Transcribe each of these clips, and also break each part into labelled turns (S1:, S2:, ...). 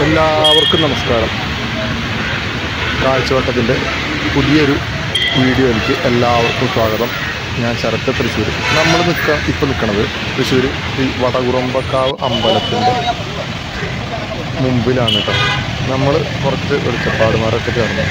S1: എല്ലാവർക്കും നമസ്കാരം കാഴ്ചവട്ടത്തിൻ്റെ പുതിയൊരു വീഡിയോയിലേക്ക് എല്ലാവർക്കും സ്വാഗതം ഞാൻ ശരത്ത് തൃശ്ശൂർ നമ്മൾ നിൽക്കുക ഇപ്പോൾ നിൽക്കുന്നത് തൃശ്ശൂർ ഈ വടകുറമ്പക്കാവ് അമ്പലത്തിൻ്റെ മുമ്പിലാണ് കേട്ടോ നമ്മൾ കുറച്ച് വെളിച്ചപ്പാടുമാരൊക്കെ ചേർന്ന്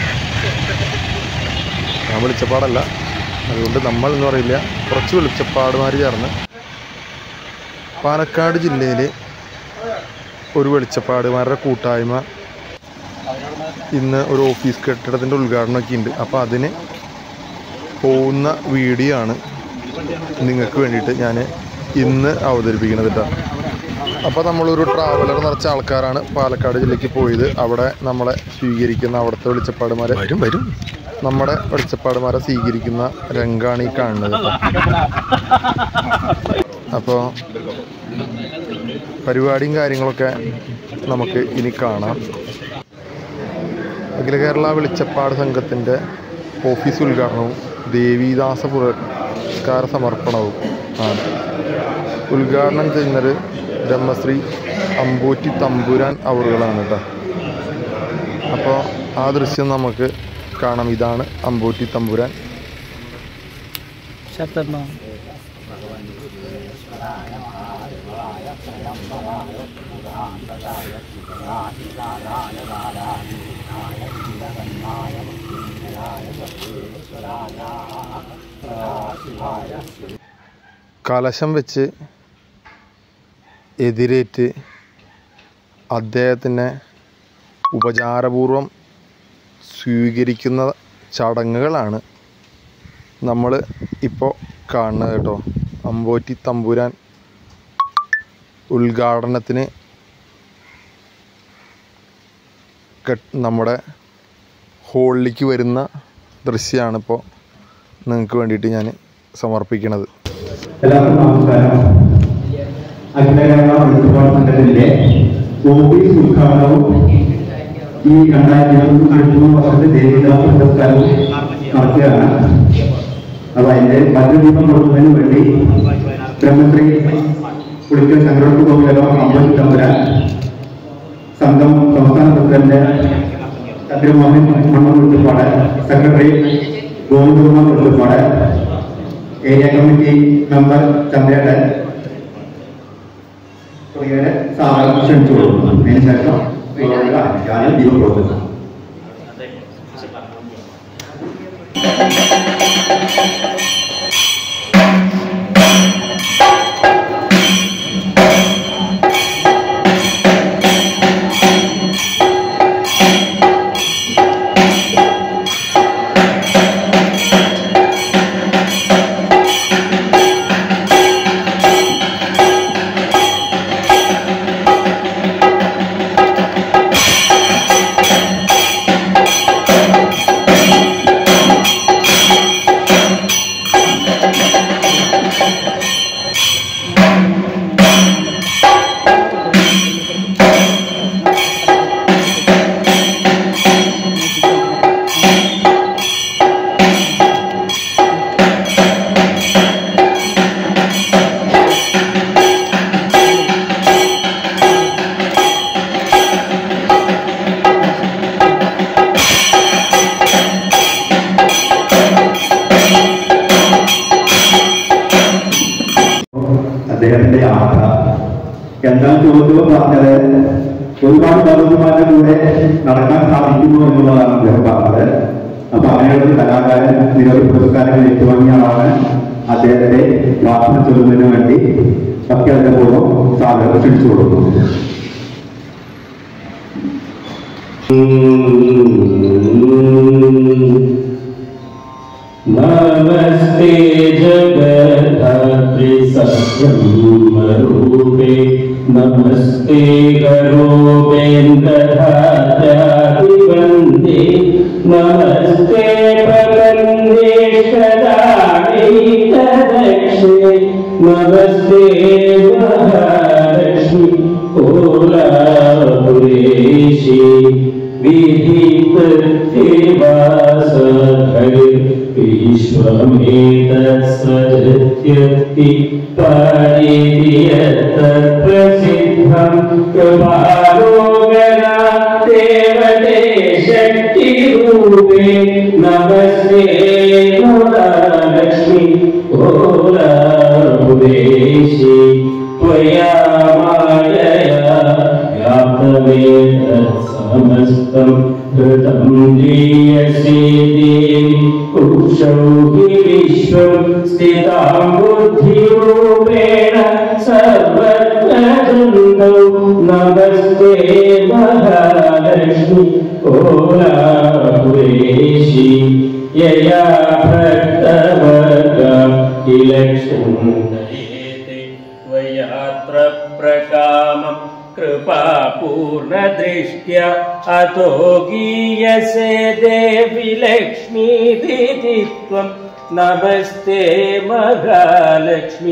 S1: ഞാൻ വെളിച്ചപ്പാടല്ല അതുകൊണ്ട് നമ്മൾ എന്ന് പറയില്ല കുറച്ച് വെളിച്ചപ്പാടുമാർ ചേർന്ന് പാലക്കാട് ജില്ലയിലെ ഒരു വെളിച്ചപ്പാടുമാരുടെ കൂട്ടായ്മ ഇന്ന് ഒരു ഓഫീസ് കെട്ടിടത്തിൻ്റെ ഉദ്ഘാടനമൊക്കെ ഉണ്ട് അപ്പോൾ അതിന് പോകുന്ന വീഡിയോ ആണ് നിങ്ങൾക്ക് വേണ്ടിയിട്ട് ഞാൻ ഇന്ന് അവതരിപ്പിക്കുന്നത് കേട്ടോ അപ്പോൾ നമ്മളൊരു ട്രാവലർ നിറച്ച ആൾക്കാരാണ് പാലക്കാട് ജില്ലയ്ക്ക് പോയത് അവിടെ നമ്മളെ സ്വീകരിക്കുന്ന അവിടുത്തെ വെളിച്ചപ്പാടുമാരെ വരും വരും നമ്മുടെ വെളിച്ചപ്പാടുമാരെ സ്വീകരിക്കുന്ന രംഗാണ് ഈ കാണുന്നത് കേട്ടോ അപ്പോൾ പരിപാടിയും കാര്യങ്ങളൊക്കെ നമുക്ക് ഇനി കാണാം അഖില കേരള വെളിച്ചപ്പാട് സംഘത്തിൻ്റെ ഓഫീസ് ഉദ്ഘാടനവും ദേവീദാസ പുരസ്കാര സമർപ്പണവും ആണ് ഉദ്ഘാടനം ചെയ്യുന്നത് ബ്രഹ്മശ്രീ അമ്പൂറ്റി തമ്പുരാൻ അവറുകളാണ് കേട്ടോ അപ്പോൾ ആ ദൃശ്യം നമുക്ക് കാണാം ഇതാണ് അമ്പൂറ്റി തമ്പുരാൻ
S2: ശബ്ദം
S1: കലശം വെച്ച് എതിരേറ്റ് അദ്ദേഹത്തിനെ ഉപചാരപൂർവം സ്വീകരിക്കുന്ന ചടങ്ങുകളാണ് നമ്മൾ ഇപ്പോൾ കാണുന്നത് കേട്ടോ അമ്പോറ്റി തമ്പുരാൻ ഉദ്ഘാടനത്തിന് കെട്ട് നമ്മുടെ ഹോളിലേക്ക് വരുന്ന ദൃശ്യമാണിപ്പോൾ നിങ്ങൾക്ക് വേണ്ടിയിട്ട് ഞാൻ സമർപ്പിക്കുന്നത്
S3: എല്ലാവർക്കും നമസ്കാരം അഖില കേരള വെളിച്ചപ്പാട് സംഘത്തിന്റെ ഓഫീസ് ഉദ്ഘാടനവും ഈ രണ്ടായിരത്തി ഇരുപത്തി ഇരുപത്തിമൂന്ന് വർഷത്തെ ദേവിദാസ പുരസ്കാരവും നടത്തുകയാണ് അപ്പൊ അതിന്റെ മറ്റൊരു കൊടുക്കുന്നതിന് വേണ്ടി ബ്രഹ്മശ്രീ പുളിക്കൽ ശങ്കരോട്ട് ഗോപികലം അമ്പത്തി തമ്പുരാൻ സംഘം സംസ്ഥാന പ്രസിഡന്റ് ചന്ദ്രമോഹൻ മണ്ണൂർ വെളിച്ചപ്പാട് സെക്രട്ടറി ഗോവിന്ദകുമാർ വെളിച്ചപ്പാട് ഏരിയ കമ്മിറ്റി മെമ്പർ ചന്ദ്രേട്ടൻ തുടങ്ങിയവരെ സാറ് ക്ഷണിച്ചു കൊടുക്കുന്നു അതിനുശേഷം ഞാൻ ദീപം കൊടുക്കുന്നു അദ്ദേഹത്തിന്റെ യാത്ര എന്താണ് ചോദ്യം പറഞ്ഞത് ഒരുപാട് ഭഗവന്മാരുടെ കൂടെ നടക്കാൻ സാധിക്കുന്നു എന്നുള്ളതാണ് അദ്ദേഹം പറഞ്ഞത് അപ്പൊ അങ്ങനെയുള്ള ഒരു കലാകാരൻ നിരവധി പുരസ്കാരങ്ങൾ ഏറ്റുവാങ്ങിയ ആളാണ് അദ്ദേഹത്തെ പ്രാർത്ഥന ചൊല്ലുന്നതിന് വേണ്ടി ഭക്തിപൂർവ്വം സാധനം ക്ഷണിച്ചു കൊടുക്കുന്നു
S4: नमस्ते जगधात्रि सत्ब्रह्मरूपे नमस्ते करोपेन्द्रधात्रादिवन्दे नमस्ते प्रकन्देशदाणैकदक्षे नमस्ते महालक्ष्मि कोलापुरेशि विधिकृत्यवास विश्वमेतत्सजत्यक्ति पारियत् प्रसिद्धं कृपालोकना समस्तं कृतं दीयसे देवि कुक्षौ हि विश्वं स्थितां बुद्धिरूपेण सर्वत्र जन्तौ नमस्ते महालक्ष्मि कोलापुरेशि यया भक्तवर्ग इलक्ष्मीते त्वयात्र प्रकामं कृपापूर्णदृष्ट्या अतो गीयसे देवि लक्ष्मीदिति त्वं नमस्ते महालक्ष्मि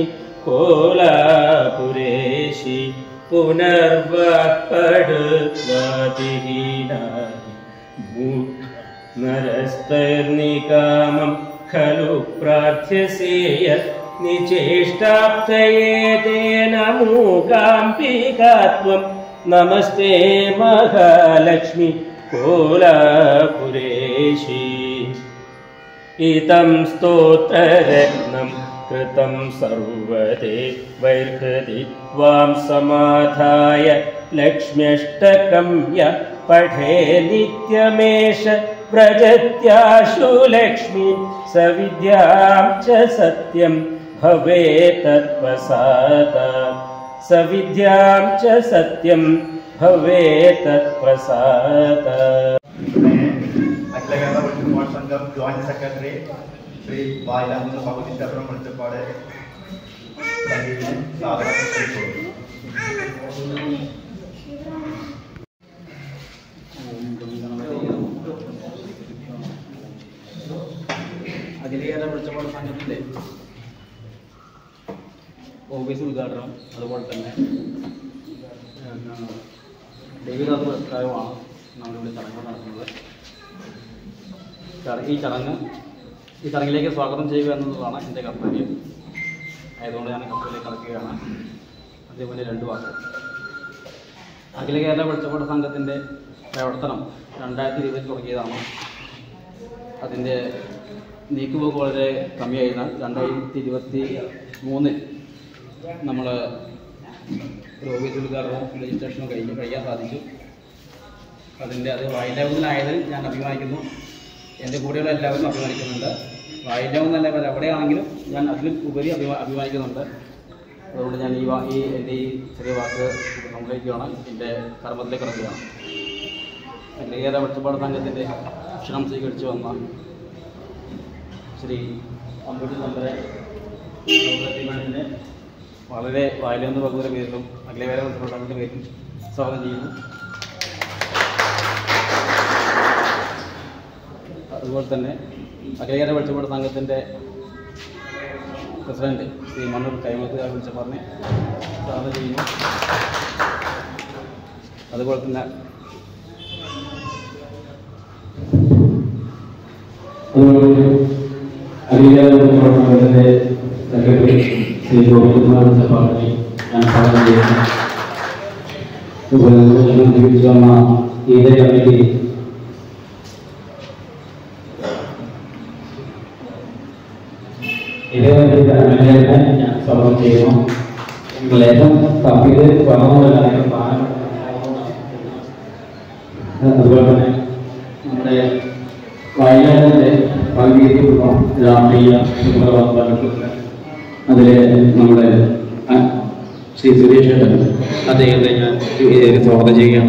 S4: कोलापुरेशि पुनर्वाक्पडुत्वादिहीनानि नरस्तर्निकामं खलु प्रार्थ्यसे यत् निचेष्टाप्तये तेन मूकाम्बिका त्वं नमस्ते महालक्ष्मि कोलापुरेशि इतं स्तोत्ररत्नं कृतं सर्वते वैर्हृदि त्वां समाधाय लक्ष्म्यष्टकं य पठे नित्यमेष व्रजत्याशु लक्ष्मीं सविद्यां च सत्यं भवेत्तत्प्रसाद सविद्यां च सत्यं भवेत्तत्प्रसाद
S3: അഖില കേരള വെളിച്ചപ്പാട് സംഘം ജോയിന്റ് സെക്രട്ടറി ശ്രീ വായിലാകുന്ന ഭഗവതിഷ്ടപുരം വെളിച്ചപ്പാട് സംഘത്തിന് സ്വാഗതം ക്ഷണിക്കുന്നു.
S2: അഖിലേന്ത്യാ വെളിച്ചപ്പാട് സംഘത്തിൻ്റെ ഓഫീസ് ഉദ്ഘാടനം അതുപോലെ തന്നെ ദൈവദാസ പുരസ്കാരമാണ് നമ്മളിവിടെ ചടങ്ങ് നടത്തുന്നത് ചട- ഈ ചടങ്ങ് ഈ ചടങ്ങിലേക്ക് സ്വാഗതം ചെയ്യുക എന്നുള്ളതാണ് എൻ്റെ കർത്തവ്യം ആയതുകൊണ്ട് ഞാൻ കപ്പലിലേക്ക് കടക്കുകയാണ് അതേപോലെ രണ്ട് വാക്ക് അഖില കേരള വെളിച്ചപ്പാട് സംഘത്തിൻ്റെ പ്രവർത്തനം രണ്ടായിരത്തി ഇരുപതിൽ തുടങ്ങിയതാണ് അതിൻ്റെ നീക്കുപോക്ക് വളരെ കമ്മിയായിരുന്നാൽ രണ്ടായിരത്തി ഇരുപത്തി മൂന്നിൽ നമ്മൾ ഒരു ഓഫീസ് ഉദ്ഘാടനവും രജിസ്ട്രേഷനും കഴിഞ്ഞ് കഴിയാൻ സാധിച്ചു അതിൻ്റെ അത് വായിലാവുന്നതിലായതിൽ ഞാൻ അഭിമാനിക്കുന്നു എൻ്റെ കൂടെയുള്ള എല്ലാവരും അഭിമാനിക്കുന്നുണ്ട് വായിലാവുന്നല്ല വരെ എവിടെയാണെങ്കിലും ഞാൻ അതിലും ഉപരി അഭിമാ അഭിമാനിക്കുന്നുണ്ട് അതുകൊണ്ട് ഞാൻ ഈ വാ ഈ എൻ്റെ ഈ ചെറിയ വാക്ക് സംഗ്രഹിക്കുകയാണ് എൻ്റെ കർമ്മത്തിലേക്ക് കിടക്കുകയാണ് അഖിലേന്ത്യാ വെളിച്ചപ്പാട് സംഘത്തിൻ്റെ ക്ഷണം സ്വീകരിച്ചു വന്ന ശ്രീ അമ്പൂട്ടി നമ്പരെ മാഡത്തിനെ വളരെ വായിലെന്ന് ഭഗവതി പേരിലും അഖിലേന്ത്യാ വെളിച്ചപ്പാട് സംഘത്തിൻ്റെ പേരിലും സ്വാഗതം ചെയ്യുന്നു അതുപോലെ തന്നെ അഖിലേന്ത്യാ വെളിച്ചപ്പാട് സംഘത്തിൻ്റെ പ്രസിഡന്റ് ശ്രീ മണ്ണൂർ കൈമത്ത് വെളിച്ചപ്പാടിനെ സ്വാഗതം ചെയ്യുന്നു അതുപോലെ തന്നെ
S4: അതുപോലെ അഖിലേന്ത്യാ സെക്രട്ടറി ശ്രീ ഗോവിന്ദകുമാർ ചപ്പാട്ടിനെ ഞാൻ സ്വാഗതം ചെയ്യുന്നു അതുപോലെ നിർവചനം ജീവിച്ചു വന്ന ഈദ കമ്മിറ്റി ഇതേ കമ്മിറ്റിയുടെ അമലേനെ ഞാൻ സ്വാഗതം ചെയ്യുന്നു ലേഖം തപ്പിത് പറഞ്ഞതല്ല അതുപോലെ തന്നെ നമ്മുടെ വയനാടിൻ്റെ പങ്കേറ്റുള്ള രാഷ്ട്രീയ ചുമതലവാദികളുണ്ട് അതിൽ നമ്മുടെ ആ, ശ്രീ സുരേഷ് ഏട്ടൻ അദ്ദേഹത്തെ ഞാൻ ഇതിലേക്ക് സ്വാഗതം ചെയ്യുകയാണ്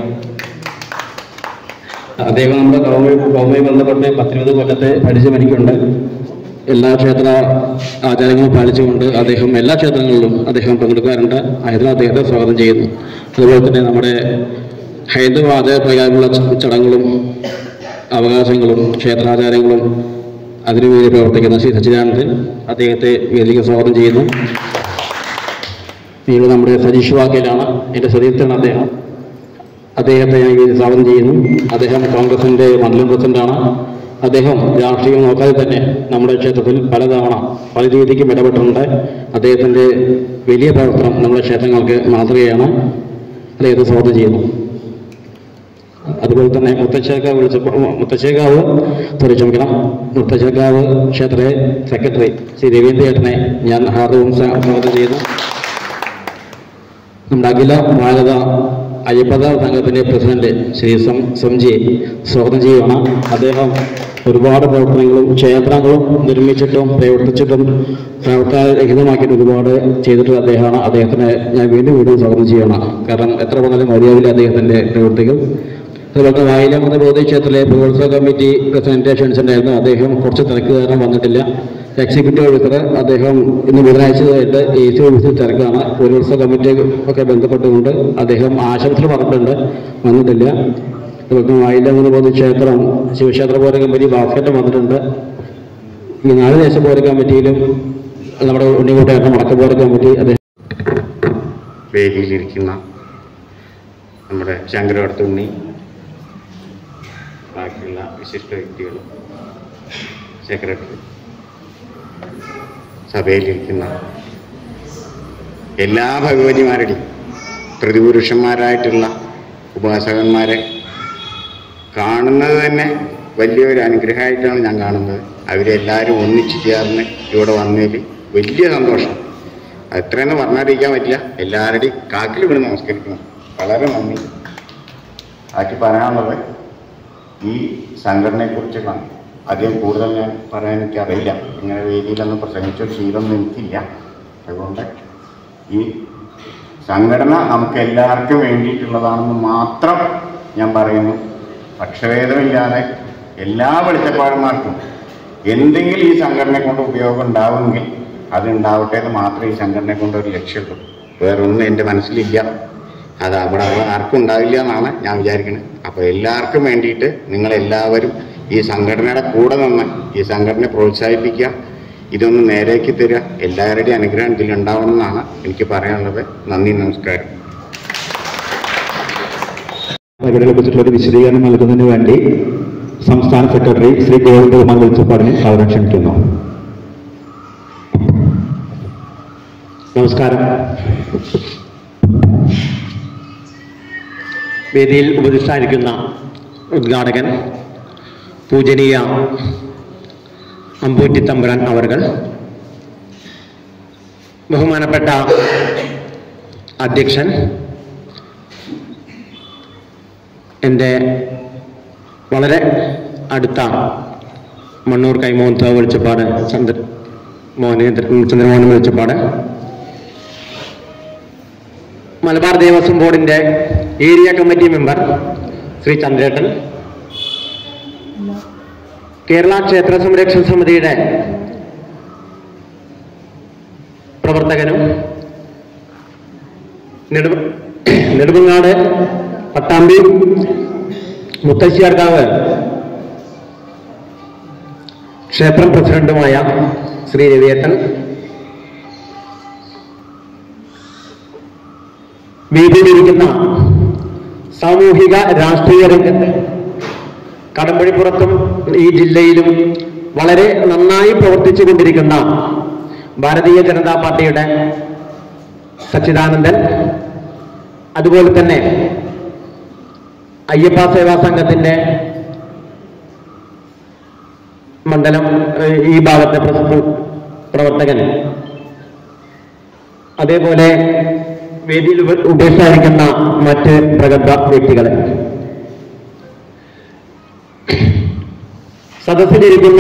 S4: അദ്ദേഹം നമ്മുടെ കൗമി കൗമി ബന്ധപ്പെട്ട് പത്തിരുപത് കൊല്ലത്തെ പരിചയം എനിക്കുണ്ട് എല്ലാ ക്ഷേത്ര ആചാരങ്ങളും പാലിച്ചുകൊണ്ട് അദ്ദേഹം എല്ലാ ക്ഷേത്രങ്ങളിലും അദ്ദേഹം പങ്കെടുക്കാറുണ്ട് ആയതിനാൽ അദ്ദേഹത്തെ സ്വാഗതം ചെയ്യുന്നു അതുപോലെ തന്നെ നമ്മുടെ ഹൈന്ദവ ആചാരപ്രകാരമുള്ള ച- ചടങ്ങുകളും അവകാശങ്ങളും ക്ഷേത്രാചാരങ്ങളും അതിനുവേണ്ടി പ്രവർത്തിക്കുന്ന ശ്രീ സച്ചിദാനന്ദൻ അദ്ദേഹത്തെ വേദിക്ക് സ്വാഗതം ചെയ്യുന്നു പിന്നീട് നമ്മുടെ സതീഷ് വാക്കേലാണ് എൻ്റെ സതീർത്ഥനാണ് അദ്ദേഹം അദ്ദേഹത്തെ ഞാൻ വേദി സ്വാഗതം ചെയ്യുന്നു അദ്ദേഹം കോൺഗ്രസിൻ്റെ മണ്ഡലം പ്രസിഡന്റാണ് അദ്ദേഹം രാഷ്ട്രീയം നോക്കാതെ തന്നെ നമ്മുടെ ക്ഷേത്രത്തിൽ പലതവണ പല രീതിക്കും ഇടപെട്ടിട്ടുണ്ട് അദ്ദേഹത്തിൻ്റെ വലിയ പ്രവർത്തനം നമ്മുടെ ക്ഷേത്രങ്ങൾക്ക് മാതൃകയാണ് അദ്ദേഹത്തെ സ്വാഗതം ചെയ്യുന്നു അതുപോലെ തന്നെ മുത്തശ്ശേക്കാവ് വിളിച്ചപ്പോൾ മുത്തശ്ശേക്കാവ് സോറി ക്ഷമിക്കണം മുത്തശ്ശേക്കാവ് ക്ഷേത്ര സെക്രട്ടറി ശ്രീ രവീന്ദ്രേട്ടനെ ഞാൻ ഹാർദവും സ്വാഗതം ചെയ്യുന്നു നമ്മുടെ അഖില ഭാരത അയ്യപ്പദ സംഘത്തിൻ്റെ പ്രസിഡന്റ് ശ്രീ സം സംജിയെ സ്വാഗതം ചെയ്യുകയാണ് അദ്ദേഹം ഒരുപാട് പ്രവർത്തനങ്ങളും ക്ഷേത്രങ്ങളും നിർമ്മിച്ചിട്ടും പ്രവർത്തിച്ചിട്ടും പ്രവർത്തനരഹിതമാക്കിയിട്ട് ഒരുപാട് ചെയ്തിട്ടുള്ള അദ്ദേഹമാണ് അദ്ദേഹത്തിന് ഞാൻ വീണ്ടും വീണ്ടും സ്വാഗതം ചെയ്യണം കാരണം എത്ര പറഞ്ഞാലും മര്യാദയില്ല അദ്ദേഹത്തിൻ്റെ പ്രവൃത്തികൾ അതുപോലെ വായിലമൃത ബോധി ക്ഷേത്രത്തിലെ പുരോത്സവ കമ്മിറ്റി പ്രസിഡന്റ് ക്ഷണിച്ചിട്ടുണ്ടായിരുന്നു അദ്ദേഹം കുറച്ച് തിരക്ക് കാരണം വന്നിട്ടില്ല എക്സിക്യൂട്ടീവ് ഓഫീസർ അദ്ദേഹം ഇന്ന് ബുധനാഴ്ചയായിട്ട് എ സി ഓഫീസിൽ തിരക്കാണ് പുരോത്സവ കമ്മിറ്റി ഒക്കെ ബന്ധപ്പെട്ടുകൊണ്ട് അദ്ദേഹം ആശംസകൾ പറഞ്ഞിട്ടുണ്ട് വന്നിട്ടില്ല അതുപോലെ വായിലമൃത ബോധി ക്ഷേത്രം ശിവക്ഷേത്ര പോര കമ്മിറ്റി ബാസ്കറ്റ് വന്നിട്ടുണ്ട് ഈ നാല് ദേശ പോര കമ്മിറ്റിയിലും നമ്മുടെ ഉണ്ണിക്കുട്ടേട്ടൻ വടക്ക് പോര കമ്മിറ്റി അദ്ദേഹം
S5: വേദിയിലിരിക്കുന്ന നമ്മുടെ ശങ്കരവടത്തുണ്ണി ബാക്കിയുള്ള വിശിഷ്ട വ്യക്തികളും സെക്രട്ടറി സഭയിലിരിക്കുന്ന എല്ലാ ഭഗവതിമാരുടെയും പ്രതിപുരുഷന്മാരായിട്ടുള്ള ഉപാസകന്മാരെ കാണുന്നത് തന്നെ വലിയൊരു അനുഗ്രഹമായിട്ടാണ് ഞാൻ കാണുന്നത് അവരെല്ലാവരും ഒന്നിച്ചു ചേർന്ന് ഇവിടെ വന്നതിൽ വലിയ സന്തോഷം എത്രയെന്ന് പറഞ്ഞറിയിക്കാൻ പറ്റില്ല എല്ലാവരുടെയും കാക്കിൽ വീണ് നമസ്കരിക്കണം വളരെ നന്ദി ബാക്കി പറയാനുള്ളത് ഈ സംഘടനയെക്കുറിച്ചുള്ള അധികം കൂടുതൽ ഞാൻ പറയാൻ എനിക്കറിയില്ല ഇങ്ങനെ വേദിയിലൊന്നും പ്രസംഗിച്ച ശീലമൊന്നും എനിക്കില്ല അതുകൊണ്ട് ഈ സംഘടന നമുക്ക് എല്ലാവർക്കും വേണ്ടിയിട്ടുള്ളതാണെന്ന് മാത്രം ഞാൻ പറയുന്നു പക്ഷഭേദമില്ലാതെ എല്ലാ വെളിച്ചപ്പാടന്മാർക്കും എന്തെങ്കിലും ഈ സംഘടനയെ കൊണ്ട് ഉപയോഗം ഉണ്ടാവുമെങ്കിൽ അത് ഉണ്ടാവട്ടെ എന്ന് മാത്രമേ ഈ സംഘടനയെ കൊണ്ട് ഒരു ലക്ഷ്യമുള്ളൂ വേറൊന്നും എൻ്റെ മനസ്സിലില്ല അത് അവിടെ ആർക്കും ഉണ്ടാവില്ല എന്നാണ് ഞാൻ വിചാരിക്കുന്നത് അപ്പോൾ എല്ലാവർക്കും വേണ്ടിയിട്ട് നിങ്ങളെല്ലാവരും ഈ സംഘടനയുടെ കൂടെ നിന്ന് ഈ സംഘടനയെ പ്രോത്സാഹിപ്പിക്കുക ഇതൊന്ന് നേരേക്ക് തരിക എല്ലാവരുടെയും അനുഗ്രഹം ഇതിലുണ്ടാവണം എന്നാണ് എനിക്ക് പറയാനുള്ളത് നന്ദി നമസ്കാരം
S3: പരിപാടികളെ കുറിച്ചിട്ടുള്ള ഒരു വിശദീകരണം നൽകുന്നതിന് വേണ്ടി സംസ്ഥാന സെക്രട്ടറി ശ്രീ ഗോവിന്ദകുമാർ വെളിച്ചപ്പാടിനെ സ്വാഗതം ക്ഷണിക്കുന്നു
S4: നമസ്കാരം വേദിയിൽ ഉപദിഷ്ടായിരിക്കുന്ന ഉദ്ഘാടകൻ പൂജനീയ അമ്പൂറ്റി തമ്പുരാൻ അവർകൾ ബഹുമാനപ്പെട്ട അധ്യക്ഷൻ എൻ്റെ വളരെ അടുത്ത മണ്ണൂർ കൈമോഹൻ വെളിച്ചപ്പാട് ചന്ദ്ര മോഹനേന്ദ്ര ചന്ദ്രമോഹൻ വെളിച്ചപ്പാട് മലബാർ ദേവസ്വം ബോർഡിന്റെ ഏരിയ കമ്മിറ്റി മെമ്പർ ശ്രീ ചന്ദ്രേട്ടൻ കേരള ക്ഷേത്ര സംരക്ഷണ സമിതിയുടെ പ്രവർത്തകനും നെടു നെടുമങ്ങാട് പട്ടാമ്പി മുത്തശ്ശിയാർക്കാവ് ക്ഷേത്രം പ്രസിഡന്റുമായ ശ്രീ രവിയേട്ടൻ വേദിയിലിരിക്കുന്ന സാമൂഹിക രാഷ്ട്രീയ രംഗത്ത് കടമ്പഴിപ്പുറത്തും ഈ ജില്ലയിലും വളരെ നന്നായി പ്രവർത്തിച്ചു കൊണ്ടിരിക്കുന്ന ഭാരതീയ ജനതാ പാർട്ടിയുടെ സച്ചിദാനന്ദൻ അതുപോലെ തന്നെ അയ്യപ്പ സേവാ സംഘത്തിന്റെ മണ്ഡലം ഏഹ്, ഈ ഭാഗത്തെ പ്ര- പ്രവർത്തകൻ അതേപോലെ വേദിയിൽ ഉപ- ഉപേക്ഷിച്ചിരിക്കുന്ന മറ്റ് പ്രഗത്ഭ വ്യക്തികളെ സദസ്സിലിരിക്കുന്ന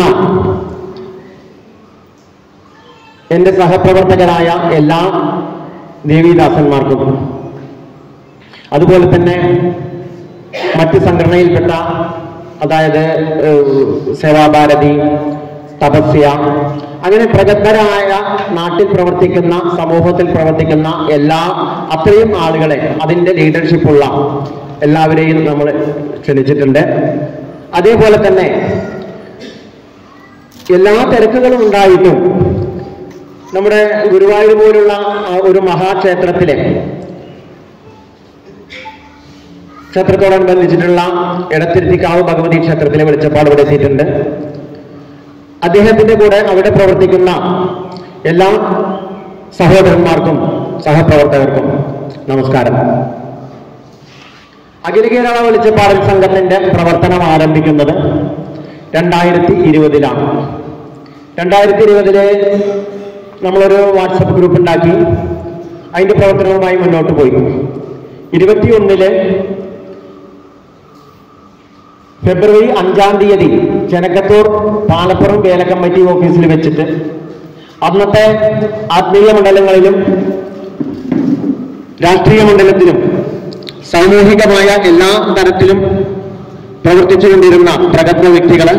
S4: എന്റെ സഹപ്രവർത്തകരായ എല്ലാ ദേവീദാസന്മാർക്കും അതുപോലെ തന്നെ മറ്റ് സംഘടനയിൽപ്പെട്ട അതായത് ഏഹ്, സേവാഭാരതി തപസ്യ അങ്ങനെ പ്രഗത്ഭരായ നാട്ടിൽ പ്രവർത്തിക്കുന്ന സമൂഹത്തിൽ പ്രവർത്തിക്കുന്ന എല്ലാ അത്രയും ആളുകളെ അതിന്റെ ലീഡർഷിപ്പുള്ള എല്ലാവരെയും നമ്മൾ ക്ഷണിച്ചിട്ടുണ്ട് അതേപോലെ തന്നെ എല്ലാ തിരക്കുകളും ഉണ്ടായിട്ടും നമ്മുടെ ഗുരുവായൂർ പോലുള്ള ആ ഒരു മഹാക്ഷേത്രത്തിലെ ക്ഷേത്രത്തോടനുബന്ധിച്ചിട്ടുള്ള എടത്തിരുത്തിക്കാവ് ഭഗവതി ക്ഷേത്രത്തിലെ വെളിച്ചപ്പാട് ഇവിടെ എത്തിയിട്ടുണ്ട് അദ്ദേഹത്തിന്റെ കൂടെ അവിടെ പ്രവർത്തിക്കുന്ന എല്ലാ സഹോദരന്മാർക്കും സഹപ്രവർത്തകർക്കും നമസ്കാരം അഖില കേരള വെളിച്ചപ്പാടൽ സംഘത്തിന്റെ പ്രവർത്തനം ആരംഭിക്കുന്നത് രണ്ടായിരത്തി ഇരുപതിലാണ് രണ്ടായിരത്തി ഇരുപതില് നമ്മളൊരു വാട്സപ്പ് ഗ്രൂപ്പ് ഉണ്ടാക്കി അതിന്റെ പ്രവർത്തനവുമായി മുന്നോട്ട് പോയി
S6: ഇരുപത്തിയൊന്നില് ഫെബ്രുവരി അഞ്ചാം തീയതി ചെനക്കത്തൂർ പാലപ്പുറം വേല കമ്മിറ്റി ഓഫീസിൽ വെച്ചിട്ട് അന്നത്തെ ആത്മീയ മണ്ഡലങ്ങളിലും രാഷ്ട്രീയ മണ്ഡലത്തിലും സാമൂഹികമായ എല്ലാ തരത്തിലും പ്രവർത്തിച്ചുകൊണ്ടിരുന്ന പ്രഗത്ഭ വ്യക്തികള്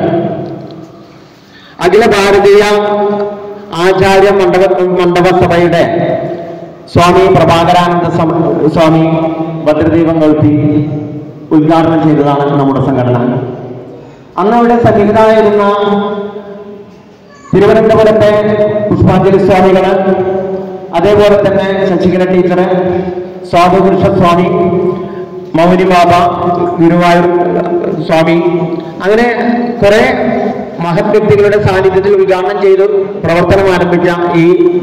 S6: അഖില ഭാരതീയ ആചാര്യ മണ്ഡപ മണ്ഡപസഭയുടെ സ്വാമി പ്രഭാകരാനന്ദ സമ- സ്വാമി ഭദ്രദീപം കൊളുത്തി ഉദ്ഘാടനം ചെയ്തതാണ് നമ്മുടെ സംഘടന അന്ന് അവിടെ സന്നിഹിതരായിരുന്ന തിരുവനന്തപുരത്തെ പുഷ്പാഞ്ജലി സ്വാമികള് അതേപോലെ തന്നെ ശശികല ടീച്ചറ് സ്വാമിപുരുഷ സ്വാമി മൗനി ബാബ ഗുരുവായൂർ സ്വാമി അങ്ങനെ കുറെ മഹത് വ്യക്തികളുടെ സാന്നിധ്യത്തിൽ ഉദ്ഘാടനം ചെയ്ത് പ്രവർത്തനം ആരംഭിച്ച ഈ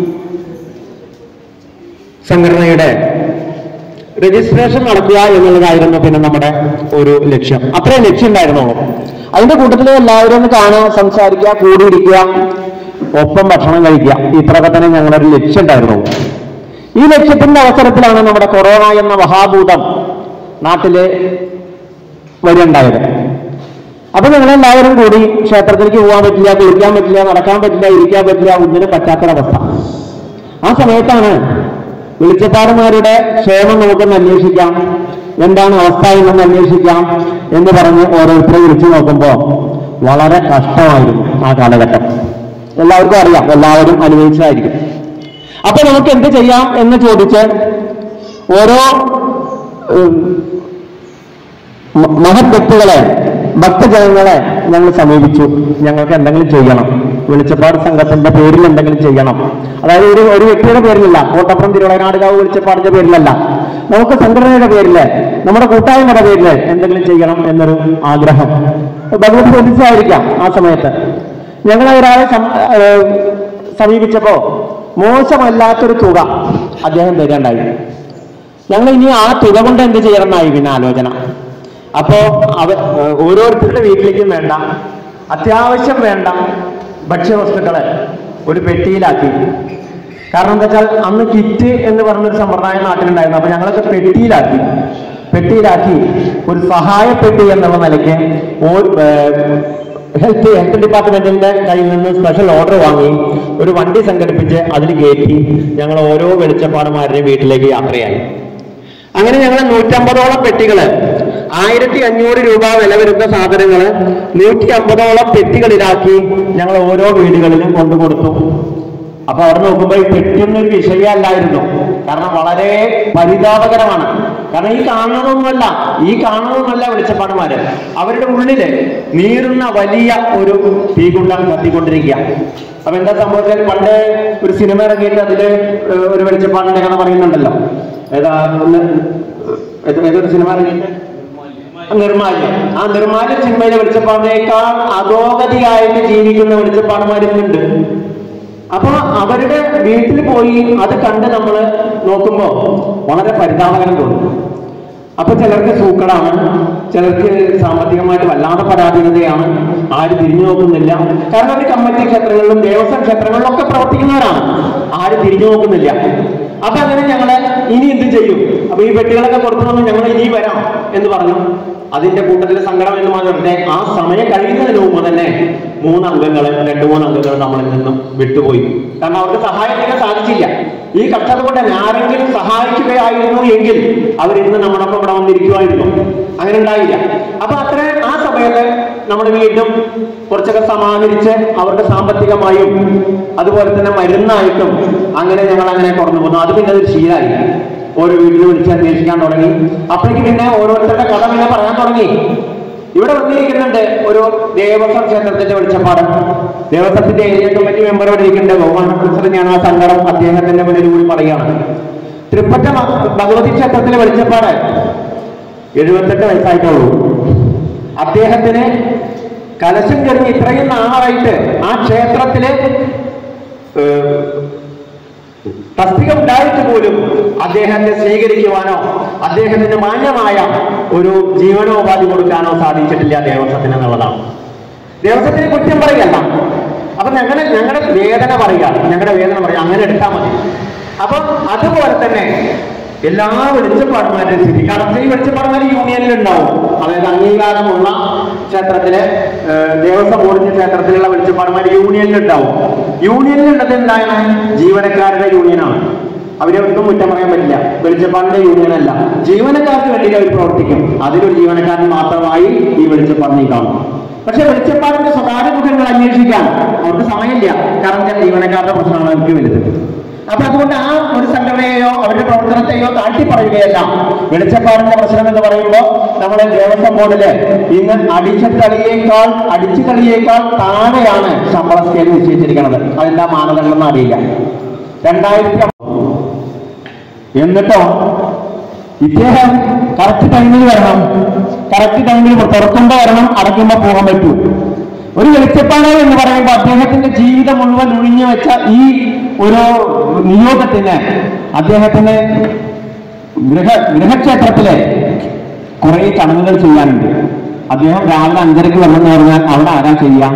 S6: സംഘടനയുടെ രജിസ്ട്രേഷൻ നടത്തുക എന്നുള്ളതായിരുന്നു പിന്നെ നമ്മുടെ ഒരു ലക്ഷ്യം അത്രേ ലക്ഷ്യം ഉണ്ടായിരുന്നുള്ളൂ അതിന്റെ കൂട്ടത്തിൽ എല്ലാവരും ഒന്ന് കാണുക സംസാരിക്കുക കൂടിയിരിക്കുക ഒപ്പം ഭക്ഷണം കഴിക്കുക ഇത്രയൊക്കെ തന്നെ ഞങ്ങളുടെ ഒരു ലക്ഷ്യം ഉണ്ടായിരുന്നുള്ളൂ ഈ ലക്ഷ്യത്തിന്റെ അവസരത്തിലാണ് നമ്മുടെ കൊറോണ എന്ന മഹാഭൂതം നാട്ടില് വരികയുണ്ടായത് അപ്പൊ ഞങ്ങളെല്ലാവരും കൂടി ക്ഷേത്രത്തിലേക്ക് പോകാൻ പറ്റില്ല കുളിക്കാൻ പറ്റില്ല നടക്കാൻ പറ്റില്ല ഇരിക്കാൻ പറ്റില്ല ഒന്നിനും പറ്റാത്തൊരവസ്ഥ ആ സമയത്താണ് വെളിച്ചപ്പാടുമാരുടെ ക്ഷേമം നമുക്കൊന്ന് അന്വേഷിക്കാം എന്താണ് അവസ്ഥ എന്നൊന്ന് അന്വേഷിക്കാം എന്ന് പറഞ്ഞ് ഓരോരുത്തരെ വിളിച്ചു നോക്കുമ്പോൾ വളരെ കഷ്ടമായിരുന്നു ആ കാലഘട്ടം എല്ലാവർക്കും അറിയാം എല്ലാവരും അനുഭവിച്ചതായിരിക്കും അപ്പൊ നമുക്ക് എന്ത് ചെയ്യാം എന്ന് ചോദിച്ച് ഓരോ ഉം, മ- മഹത് വ്യക്തികളെ ഭക്തജനങ്ങളെ ഞങ്ങൾ സമീപിച്ചു ഞങ്ങൾക്ക് എന്തെങ്കിലും ചെയ്യണം വെളിച്ചപ്പാട് സംഘത്തിന്റെ പേരിൽ എന്തെങ്കിലും ചെയ്യണം അതായത് ഒരു ഒരു വ്യക്തിയുടെ പേരിലല്ല കോട്ടപ്പുറം തിരുവളനാടുകാവ് വെളിച്ചപ്പാടിന്റെ പേരിലല്ല നമുക്ക് സംഘടനയുടെ പേരില് നമ്മുടെ കൂട്ടായ്മയുടെ പേരില് എന്തെങ്കിലും ചെയ്യണം എന്നൊരു ആഗ്രഹം ഭഗവത് ശ്രദ്ധിച്ചായിരിക്കാം ആ സമയത്ത് ഞങ്ങൾ ഒരാളെ സം- ഏഹ് സമീപിച്ചപ്പോ മോശമല്ലാത്തൊരു തുക അദ്ദേഹം തരേണ്ടായി ഞങ്ങൾ ഇനി ആ തുക കൊണ്ട് എന്ത് ചെയ്യണം എന്നായി പിന്നെ ആലോചന അപ്പോ അവ ഏഹ് ഓരോരുത്തരുടെ വീട്ടിലേക്കും വേണ്ട അത്യാവശ്യം വേണ്ട ഭക്ഷ്യവസ്തുക്കളെ ഒരു പെട്ടിയിലാക്കി കാരണം എന്താ വെച്ചാൽ അന്ന് കിറ്റ് എന്ന് പറഞ്ഞൊരു സമ്പ്രദായം നാട്ടിലുണ്ടായിരുന്നു അപ്പൊ ഞങ്ങളൊക്കെ പെട്ടിയിലാക്കി പെട്ടിയിലാക്കി ഒരു സഹായ പെട്ടി എന്നുള്ള നിലയ്ക്ക് ഓ- ഏഹ് ഹെൽത്ത് ഹെൽത്ത് ഡിപ്പാർട്ട്മെന്റിന്റെ കയ്യിൽ നിന്ന് സ്പെഷ്യൽ ഓർഡർ വാങ്ങി ഒരു വണ്ടി സംഘടിപ്പിച്ച് അതിൽ കയറ്റി ഞങ്ങൾ ഓരോ വെളിച്ചപ്പാടുമാരുടെയും വീട്ടിലേക്ക് യാത്രയായി അങ്ങനെ ഞങ്ങൾ നൂറ്റമ്പതോളം പെട്ടികള് ആയിരത്തി അഞ്ഞൂറ് രൂപ വില വരുന്ന സാധനങ്ങള് നൂറ്റി അമ്പതോളം പെട്ടികളിലാക്കി ഞങ്ങൾ ഓരോ വീടുകളിലും കൊണ്ടു കൊടുത്തു അപ്പൊ അവിടെ നോക്കുമ്പോൾ ഈ പെട്ടിയൊന്നും ഒരു വിഷയമല്ലായിരുന്നു കാരണം വളരെ പരിതാപകരമാണ് കാരണം ഈ കാണുന്നതൊന്നുമല്ല ഈ കാണുന്നതൊന്നുമല്ല വെളിച്ചപ്പാടുമാര് അവരുടെ ഉള്ളില് നീറുന്ന വലിയ ഒരു തീകുണ്ടം കത്തിക്കൊണ്ടിരിക്കുക അപ്പൊ എന്താ സംഭവിച്ചാൽ പണ്ട് ഒരു സിനിമ ഇറങ്ങിയിട്ട് അതില് ഏഹ്, ഒരു വെളിച്ചപ്പാടിന്റെ കഥ പറയുന്നുണ്ടല്ലോ ഏതാ ഒന്ന് ഏത് ഏതൊരു സിനിമ ഇറങ്ങിയിട്ട് നിർമാല്യം ആ നിർമാല്യം സിനിമയിലെ വെളിച്ചപ്പാടിനേക്കാൾ അധോഗതിയായിട്ട് ജീവിക്കുന്ന വെളിച്ചപ്പാടുമാരുന്നുണ്ട് അപ്പൊ അവരുടെ വീട്ടിൽ പോയി അത് കണ്ട് നമ്മൾ നോക്കുമ്പോ വളരെ പരിതാപകരം തോന്നും അപ്പൊ ചിലർക്ക് സൂക്കടാണ് ചിലർക്ക് സാമ്പത്തികമായിട്ട് വല്ലാതെ പരാധീനതയാണ് ആരും തിരിഞ്ഞു നോക്കുന്നില്ല കാരണം അവർ കമ്മിറ്റി ക്ഷേത്രങ്ങളിലും ദേവസ്വം ക്ഷേത്രങ്ങളിലും ഒക്കെ പ്രവർത്തിക്കുന്നവരാണ് ആരും തിരിഞ്ഞു നോക്കുന്നില്ല അപ്പൊ അങ്ങനെ ഞങ്ങള് ഇനി എന്ത് ചെയ്യും അപ്പൊ ഈ പെട്ടികളൊക്കെ പുറത്തു വന്ന് ഞങ്ങൾ ഇനി വരാം എന്ന് പറഞ്ഞു അതിന്റെ കൂട്ടത്തിൽ സങ്കടം എന്ന് പറഞ്ഞിട്ട് ആ സമയം കഴിയുന്നതിന് മുമ്പ് തന്നെ മൂന്ന് അംഗങ്ങൾ രണ്ട് മൂന്ന് അംഗങ്ങൾ നമ്മളിൽ നിന്നും വിട്ടുപോയി കാരണം അവർക്ക് സഹായം ചെയ്യാൻ സാധിച്ചില്ല ഈ കഷ്ടത കൊണ്ട് തന്നെ ആരെങ്കിലും സഹായിക്കുകയായിരുന്നു എങ്കിൽ അവരിന്ന് നമ്മളൊപ്പം ഇവിടെ വന്നിരിക്കുമായിരുന്നു അങ്ങനെ ഉണ്ടായില്ല അപ്പൊ അത്ര ആ സമയത്ത് നമ്മൾ വീണ്ടും കുറച്ചൊക്കെ സമാഹരിച്ച് അവർക്ക് സാമ്പത്തികമായും അതുപോലെ തന്നെ മരുന്നായിട്ടും അങ്ങനെ ഞങ്ങൾ അങ്ങനെ കുറഞ്ഞു പോകുന്നു അത് പിന്നെ ഒരു ശീലമായി ഓരോ വീട്ടിൽ വിളിച്ച് അന്വേഷിക്കാൻ തുടങ്ങി അപ്പോഴേക്ക് പിന്നെ ഓരോരുത്തരുടെ കഥ പിന്നെ പറയാൻ തുടങ്ങി ഇവിടെ വന്നിരിക്കുന്നുണ്ട് ഒരു ദേവസ്വം ക്ഷേത്രത്തിന്റെ വെളിച്ചപ്പാട് ദേവസ്വത്തിന്റെ ഏരിയ കമ്മിറ്റി മെമ്പർ ഇവിടെ ഇരിക്കുന്നുണ്ട് ബഹുമാന പ്രസിഡന്റ് ഞാൻ ആ സങ്കടം അദ്ദേഹത്തിന്റെ മുന്നിൽ കൂടി പറയുകയാണ് തൃപ്പറ്റ മ- ഭഗവതി ക്ഷേത്രത്തിലെ വെളിച്ചപ്പാട് എഴുപത്തെട്ട് വയസ്സായിട്ടുള്ളൂ അദ്ദേഹത്തിന് കലശം കഴിഞ്ഞ് ഇത്രയും നാളായിട്ട് ആ ക്ഷേത്രത്തില് ഏഹ്, തസ്തിക ഉണ്ടായിട്ട് പോലും അദ്ദേഹത്തെ സ്വീകരിക്കുവാനോ അദ്ദേഹത്തിന് മാന്യമായ ഒരു ജീവനോപാധി കൊടുക്കാനോ സാധിച്ചിട്ടില്ല ദേവസ്വത്തിന് എന്നുള്ളതാണ് ദേവസ്വത്തിന് കുറ്റം പറയല്ല അപ്പൊ ഞങ്ങളുടെ ഞങ്ങളുടെ വേദന പറയുക ഞങ്ങളുടെ വേദന പറയുക അങ്ങനെ എടുത്താൽ മതി അപ്പൊ അതുപോലെ തന്നെ എല്ലാ വെളിച്ചപ്പാടുമാരുടെ സ്ഥിതി കാരണം ഈ വെളിച്ചപ്പാടുമാർ യൂണിയനിൽ ഉണ്ടാവും അതായത് അംഗീകാരമുള്ള ക്ഷേത്രത്തിലെ ഏഹ്, ദേവസ്വം ബോർഡിന്റെ ക്ഷേത്രത്തിലുള്ള വെളിച്ചപ്പാടുമാർ യൂണിയനിൽ ഉണ്ടാവും യൂണിയനിലുള്ളത് എന്താണ് ജീവനക്കാരുടെ യൂണിയനാണ് അവരെ ഒന്നും കുറ്റം പറയാൻ പറ്റില്ല വെളിച്ചപ്പാടിന്റെ യൂണിയൻ അല്ല ജീവനക്കാർക്ക് വേണ്ടി അവർ പ്രവർത്തിക്കും അതിലൊരു ജീവനക്കാരൻ മാത്രമായി ഈ വെളിച്ചപ്പാടിനെ കാണും പക്ഷെ വെളിച്ചപ്പാടിന്റെ സ്വകാര്യ മുഖങ്ങൾ അന്വേഷിക്കാൻ അവർക്ക് സമയമില്ല കാരണം ജീവനക്കാരുടെ പ്രശ്നമാണ് അവർക്ക് വലുത് അപ്പൊ അതുകൊണ്ട് ആ ഒരു സംഘടനയെയോ അവരുടെ പ്രവർത്തനത്തെയോ താഴ്ത്തി പറയുകയല്ല വെളിച്ചപ്പാടിന്റെ പ്രശ്നം എന്ന് പറയുമ്പോൾ നമ്മുടെ ദേവസ്വം ബോർഡില് ഇന്ന് അടിച്ചക്കളിയേക്കാൾ അടിച്ചുകളിയേക്കാൾ താഴെയാണ് ശമ്പള സ്കെയിൽ നിശ്ചയിച്ചിരിക്കുന്നത് അതെന്താ മാനദണ്ഡം എന്ന് അറിയില്ല രണ്ടായിരത്തി എന്നിട്ടോ ഇദ്ദേഹം കറക്റ്റ് ടൈമിൽ വരണം കറക്റ്റ് ടൈമിൽ തുറക്കുമ്പോ വരണം അടയ്ക്കുമ്പോ പോകാൻ പറ്റൂ ഒരു വെളിച്ചപ്പാട് എന്ന് പറയുമ്പോൾ അദ്ദേഹത്തിന്റെ ജീവിതം മുഴുവൻ ഒഴിഞ്ഞു വെച്ച ഈ ഒരു നിയോഗത്തിന് അദ്ദേഹത്തിന് ഗൃഹ ഗൃഹക്ഷേത്രത്തിലെ കുറെ ചടങ്ങുകൾ ചെയ്യാനുണ്ട് അദ്ദേഹം രാവിലെ അഞ്ചരയ്ക്ക് വരണമെന്ന് പറഞ്ഞാൽ അവിടെ ആരാ ചെയ്യാം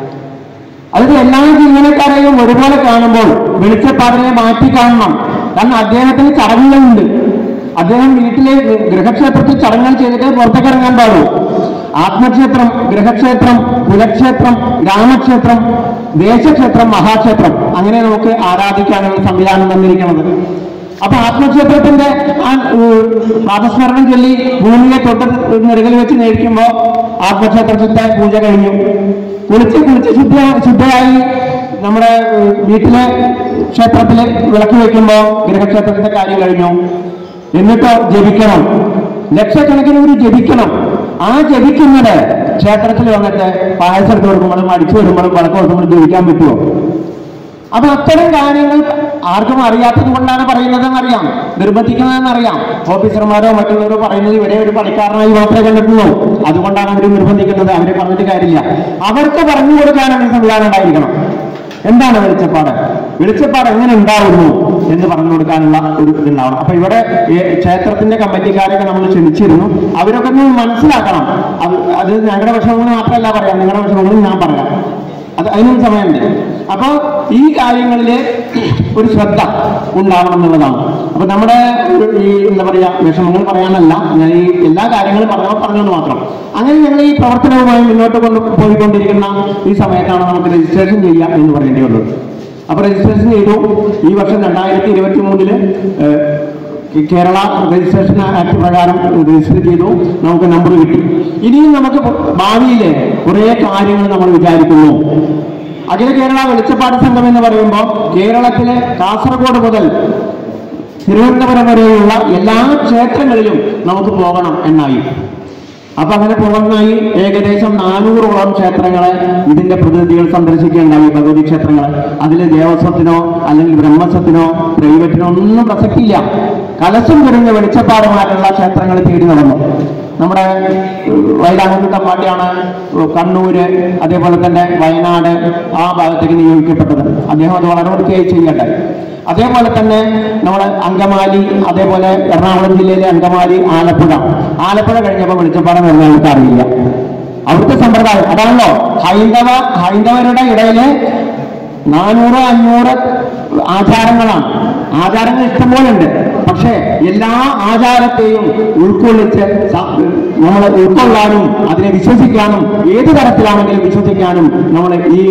S6: അതിൽ എല്ലാ ജീവനക്കാരെയും ഒരുപോലെ കാണുമ്പോൾ വെളിച്ചപ്പാടിനെ മാറ്റി കാണണം കാരണം അദ്ദേഹത്തിന് ചടങ്ങുകളുണ്ട് അദ്ദേഹം വീട്ടിലെ ഗൃഹക്ഷേത്രത്തിൽ ചടങ്ങുകൾ ചെയ്തിട്ട് പുറത്തേക്ക് ഇറങ്ങാൻ പാടുള്ളൂ ആത്മക്ഷേത്രം ഗൃഹക്ഷേത്രം കുലക്ഷേത്രം ഗ്രാമക്ഷേത്രം ദേശക്ഷേത്രം മഹാക്ഷേത്രം അങ്ങനെ നമുക്ക് ആരാധിക്കാനുള്ള സംവിധാനം തന്നിരിക്കുന്നത് അപ്പൊ ആത്മക്ഷേത്രത്തിന്റെ ആ ഉം, നാദസ്മരണം ചൊല്ലി ഭൂമിയെ തൊട്ട് നെറുകൽ വെച്ച് നേടിക്കുമ്പോ ആത്മക്ഷേത്രത്തിന്റെ പൂജ കഴിഞ്ഞു കുളിച്ച് കുളിച്ച് ശുദ്ധ ശുദ്ധയായി നമ്മുടെ ഉം, വീട്ടിലെ ക്ഷേത്രത്തില് വിളക്ക് വെക്കുമ്പോ ഗൃഹക്ഷേത്രത്തിന്റെ കാര്യം കഴിഞ്ഞു എന്നിട്ടോ ജപിക്കണം ലക്ഷക്കണക്കിന് ഒരു ജപിക്കണം ആ ജപിക്കുന്നത് ക്ഷേത്രത്തിൽ വന്നിട്ട് പായസം എടുത്ത് കൊടുക്കുമ്പോഴും അടിച്ചു വരുമ്പോഴും വിളക്ക് കൊടുക്കുമ്പോഴും ജപിക്കാൻ പറ്റുമോ അപ്പൊ അത്തരം കാര്യങ്ങൾ ആർക്കും അറിയാത്തത് കൊണ്ടാണ് പറയുന്നതെന്ന് അറിയാം നിർബന്ധിക്കുന്നതെന്ന് അറിയാം ഓഫീസർമാരോ മറ്റുള്ളവരോ പറയുന്നത് ഇവരെ ഒരു പണിക്കാരനായി മാത്രമേ കണ്ടിട്ടുള്ളൂ അതുകൊണ്ടാണ് അവർ നിർബന്ധിക്കുന്നത് അവരെ പറഞ്ഞിട്ട് കാര്യമില്ല അവർക്ക് പറഞ്ഞു കൊടുക്കാനുള്ള ഒരു സംവിധാനം ഉണ്ടായിരിക്കണം എന്താണ് വെളിച്ചപ്പാട് വെളിച്ചപ്പാട് എങ്ങനെ ഉണ്ടാവുന്നു എന്ന് പറഞ്ഞു കൊടുക്കാനുള്ള ഒരു ഇതുണ്ടാവണം അപ്പൊ ഇവിടെ ഈ ക്ഷേത്രത്തിന്റെ കമ്മിറ്റിക്കാരെയൊക്കെ നമ്മൾ ക്ഷണിച്ചിരുന്നു അവരൊക്കെ ഒന്ന് മനസ്സിലാക്കണം അത് അത് ഞങ്ങളുടെ വിഷമങ്ങൾ മാത്രമല്ല പറയാം നിങ്ങളുടെ വിഷമങ്ങളും ഞാൻ പറയാം അത് അതിനും സമയമുണ്ട് അപ്പൊ ഈ കാര്യങ്ങളില് ഒരു ശ്രദ്ധ ഉണ്ടാവണം എന്നുള്ളതാണ് അപ്പൊ നമ്മുടെ ഒരു ഈ എന്താ പറയാ വിഷമങ്ങൾ പറയാനല്ല ഞാൻ ഈ എല്ലാ കാര്യങ്ങളും പറഞ്ഞോ പറഞ്ഞത് മാത്രം അങ്ങനെ ഞങ്ങൾ ഈ പ്രവർത്തനവുമായി മുന്നോട്ട് കൊണ്ട് പോയിക്കൊണ്ടിരിക്കുന്ന ഈ സമയത്താണ് നമുക്ക് രജിസ്ട്രേഷൻ ചെയ്യാം എന്ന് പറയേണ്ടിയുള്ളത് അപ്പൊ രജിസ്ട്രേഷൻ ചെയ്തു ഈ വർഷം രണ്ടായിരത്തി ഇരുപത്തി മൂന്നില് കേരള രജിസ്ട്രേഷൻ ആക്ട് പ്രകാരം രജിസ്റ്റർ ചെയ്തു നമുക്ക് നമ്പർ കിട്ടി ഇനിയും നമുക്ക് ഭാവിയിലെ കുറേ കാര്യങ്ങൾ നമ്മൾ വിചാരിക്കുന്നു അഖില കേരള വെളിച്ചപ്പാട് സംഘം എന്ന് പറയുമ്പോൾ കേരളത്തിലെ കാസർഗോഡ് മുതൽ തിരുവനന്തപുരം വരെയുള്ള എല്ലാ ക്ഷേത്രങ്ങളിലും നമുക്ക് പോകണം എന്നായി അപ്പൊ അങ്ങനെ പോകുന്നതായി ഏകദേശം നാനൂറോളം ക്ഷേത്രങ്ങളെ ഇതിന്റെ പ്രതിനിധികൾ സന്ദർശിക്കുകയുണ്ടായി ഭഗവതി ക്ഷേത്രങ്ങൾ അതിൽ ദേവസ്വത്തിനോ അല്ലെങ്കിൽ ബ്രഹ്മസ്വത്തിനോ പ്രൈവറ്റിനോ ഒന്നും പ്രസക്തിയില്ല കലശം കുറിഞ്ഞ വെളിച്ചപ്പാടുമാരുള്ള ക്ഷേത്രങ്ങൾ തേടി നടന്നു നമ്മുടെ വയലാകുന്ന തമ്പാട്ടിയാണ് കണ്ണൂര് അതേപോലെ തന്നെ വയനാട് ആ ഭാഗത്തേക്ക് നിയോഗിക്കപ്പെട്ടത് അദ്ദേഹം അത് വളരെ വൃത്തിയായി ചെയ്യട്ടെ അതേപോലെ തന്നെ നമ്മുടെ അങ്കമാലി അതേപോലെ എറണാകുളം ജില്ലയിലെ അങ്കമാലി ആലപ്പുഴ ആലപ്പുഴ കഴിഞ്ഞപ്പോൾ വെളിച്ചപ്പാടം എന്ന് നമുക്ക് അറിയില്ല അവിടുത്തെ സമ്പ്രദായം അതാണല്ലോ ഹൈന്ദവ ഹൈന്ദവരുടെ ഇടയില് നാനൂറ് അഞ്ഞൂറ് ആചാരങ്ങളാണ് ആചാരങ്ങൾ ഇഷ്ടംപോലെ ഉണ്ട് പക്ഷേ എല്ലാ ആചാരത്തെയും ഉൾക്കൊള്ളിച്ച് നമ്മൾ ഉൾക്കൊള്ളാനും അതിനെ വിശ്വസിക്കാനും ഏത് തരത്തിലാണെങ്കിലും വിശ്വസിക്കാനും നമ്മൾ ഈ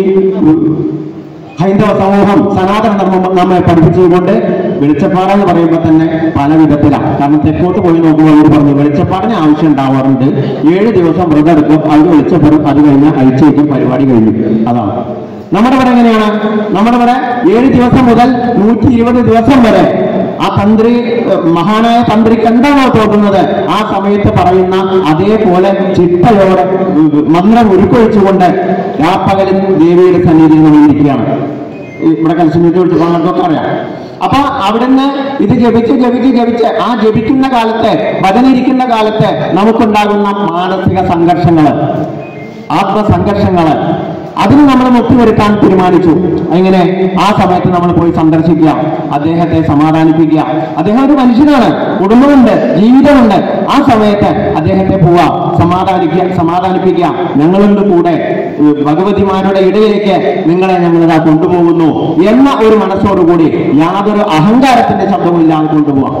S6: ഹൈന്ദവ സമൂഹം സനാതന ധർമ്മം നമ്മെ പഠിപ്പിച്ചതുകൊണ്ട് വെളിച്ചപ്പാട് എന്ന് പറയുമ്പോൾ തന്നെ പല വിധത്തിലാണ് കാരണം തെക്കോട്ട് പോയി നോക്കുമ്പോൾ അവർ പറഞ്ഞു വെളിച്ചപ്പാടിന് ആവശ്യം ഉണ്ടാവാറുണ്ട് ഏഴ് ദിവസം വ്രതം എടുക്കും അവർ വെളിച്ചപ്പെടും അത് കഴിഞ്ഞാൽ അഴിച്ചു വയ്ക്കും പരിപാടി കഴിഞ്ഞു അതാണ് നമ്മുടെ ഇവിടെ എങ്ങനെയാണ് നമ്മുടെ ഇവിടെ ഏഴ് ദിവസം മുതൽ നൂറ്റി ഇരുപത് ദിവസം വരെ ആ തന്ത്രി ഏഹ്, മഹാനായ തന്ത്രിക്ക് എന്താണോ തോന്നുന്നത് ആ സമയത്ത് പറയുന്ന അതേപോലെ ചിട്ടയോടെ ഉം, മന്ത്രം ഉരുക്കൊഴിച്ചുകൊണ്ട് രാപ്പകലും ദേവിയുടെ സന്നിധിയിൽ നമ്മൾ ഇരിക്കുകയാണ് ഈ ഇവിടെ കൽസിനൊക്കെ വിളിച്ച് പോകുന്നവർക്കൊക്കെ അറിയാം അപ്പൊ അവിടുന്ന് ഇത് ജപിച്ച് ജപിച്ച് ജപിച്ച് ആ ജപിക്കുന്ന കാലത്ത് ഭജനിരിക്കുന്ന കാലത്ത് നമുക്കുണ്ടാകുന്ന മാനസിക സംഘർഷങ്ങള് ആത്മസംഘർഷങ്ങള് അതിന് നമ്മൾ മുക്തിവരുത്താൻ തീരുമാനിച്ചു എങ്ങനെ ആ സമയത്ത് നമ്മൾ പോയി സന്ദർശിക്കുക അദ്ദേഹത്തെ സമാധാനിപ്പിക്കുക അദ്ദേഹം ഒരു മനുഷ്യനാണ് കുടുംബമുണ്ട് ജീവിതമുണ്ട് ആ സമയത്ത് അദ്ദേഹത്തെ പോവുക സമാധാനിക്കുക സമാധാനിപ്പിക്കുക ഞങ്ങളുണ്ട് കൂടെ ഏഹ് ഭഗവതിമാരുടെ ഇടയിലേക്ക് നിങ്ങളെ ഞങ്ങൾ ഇതാ കൊണ്ടുപോകുന്നു എന്ന ഒരു മനസ്സോടുകൂടി യാതൊരു അഹങ്കാരത്തിന്റെ ശബ്ദവും ഇല്ലാതെ കൊണ്ടുപോവാം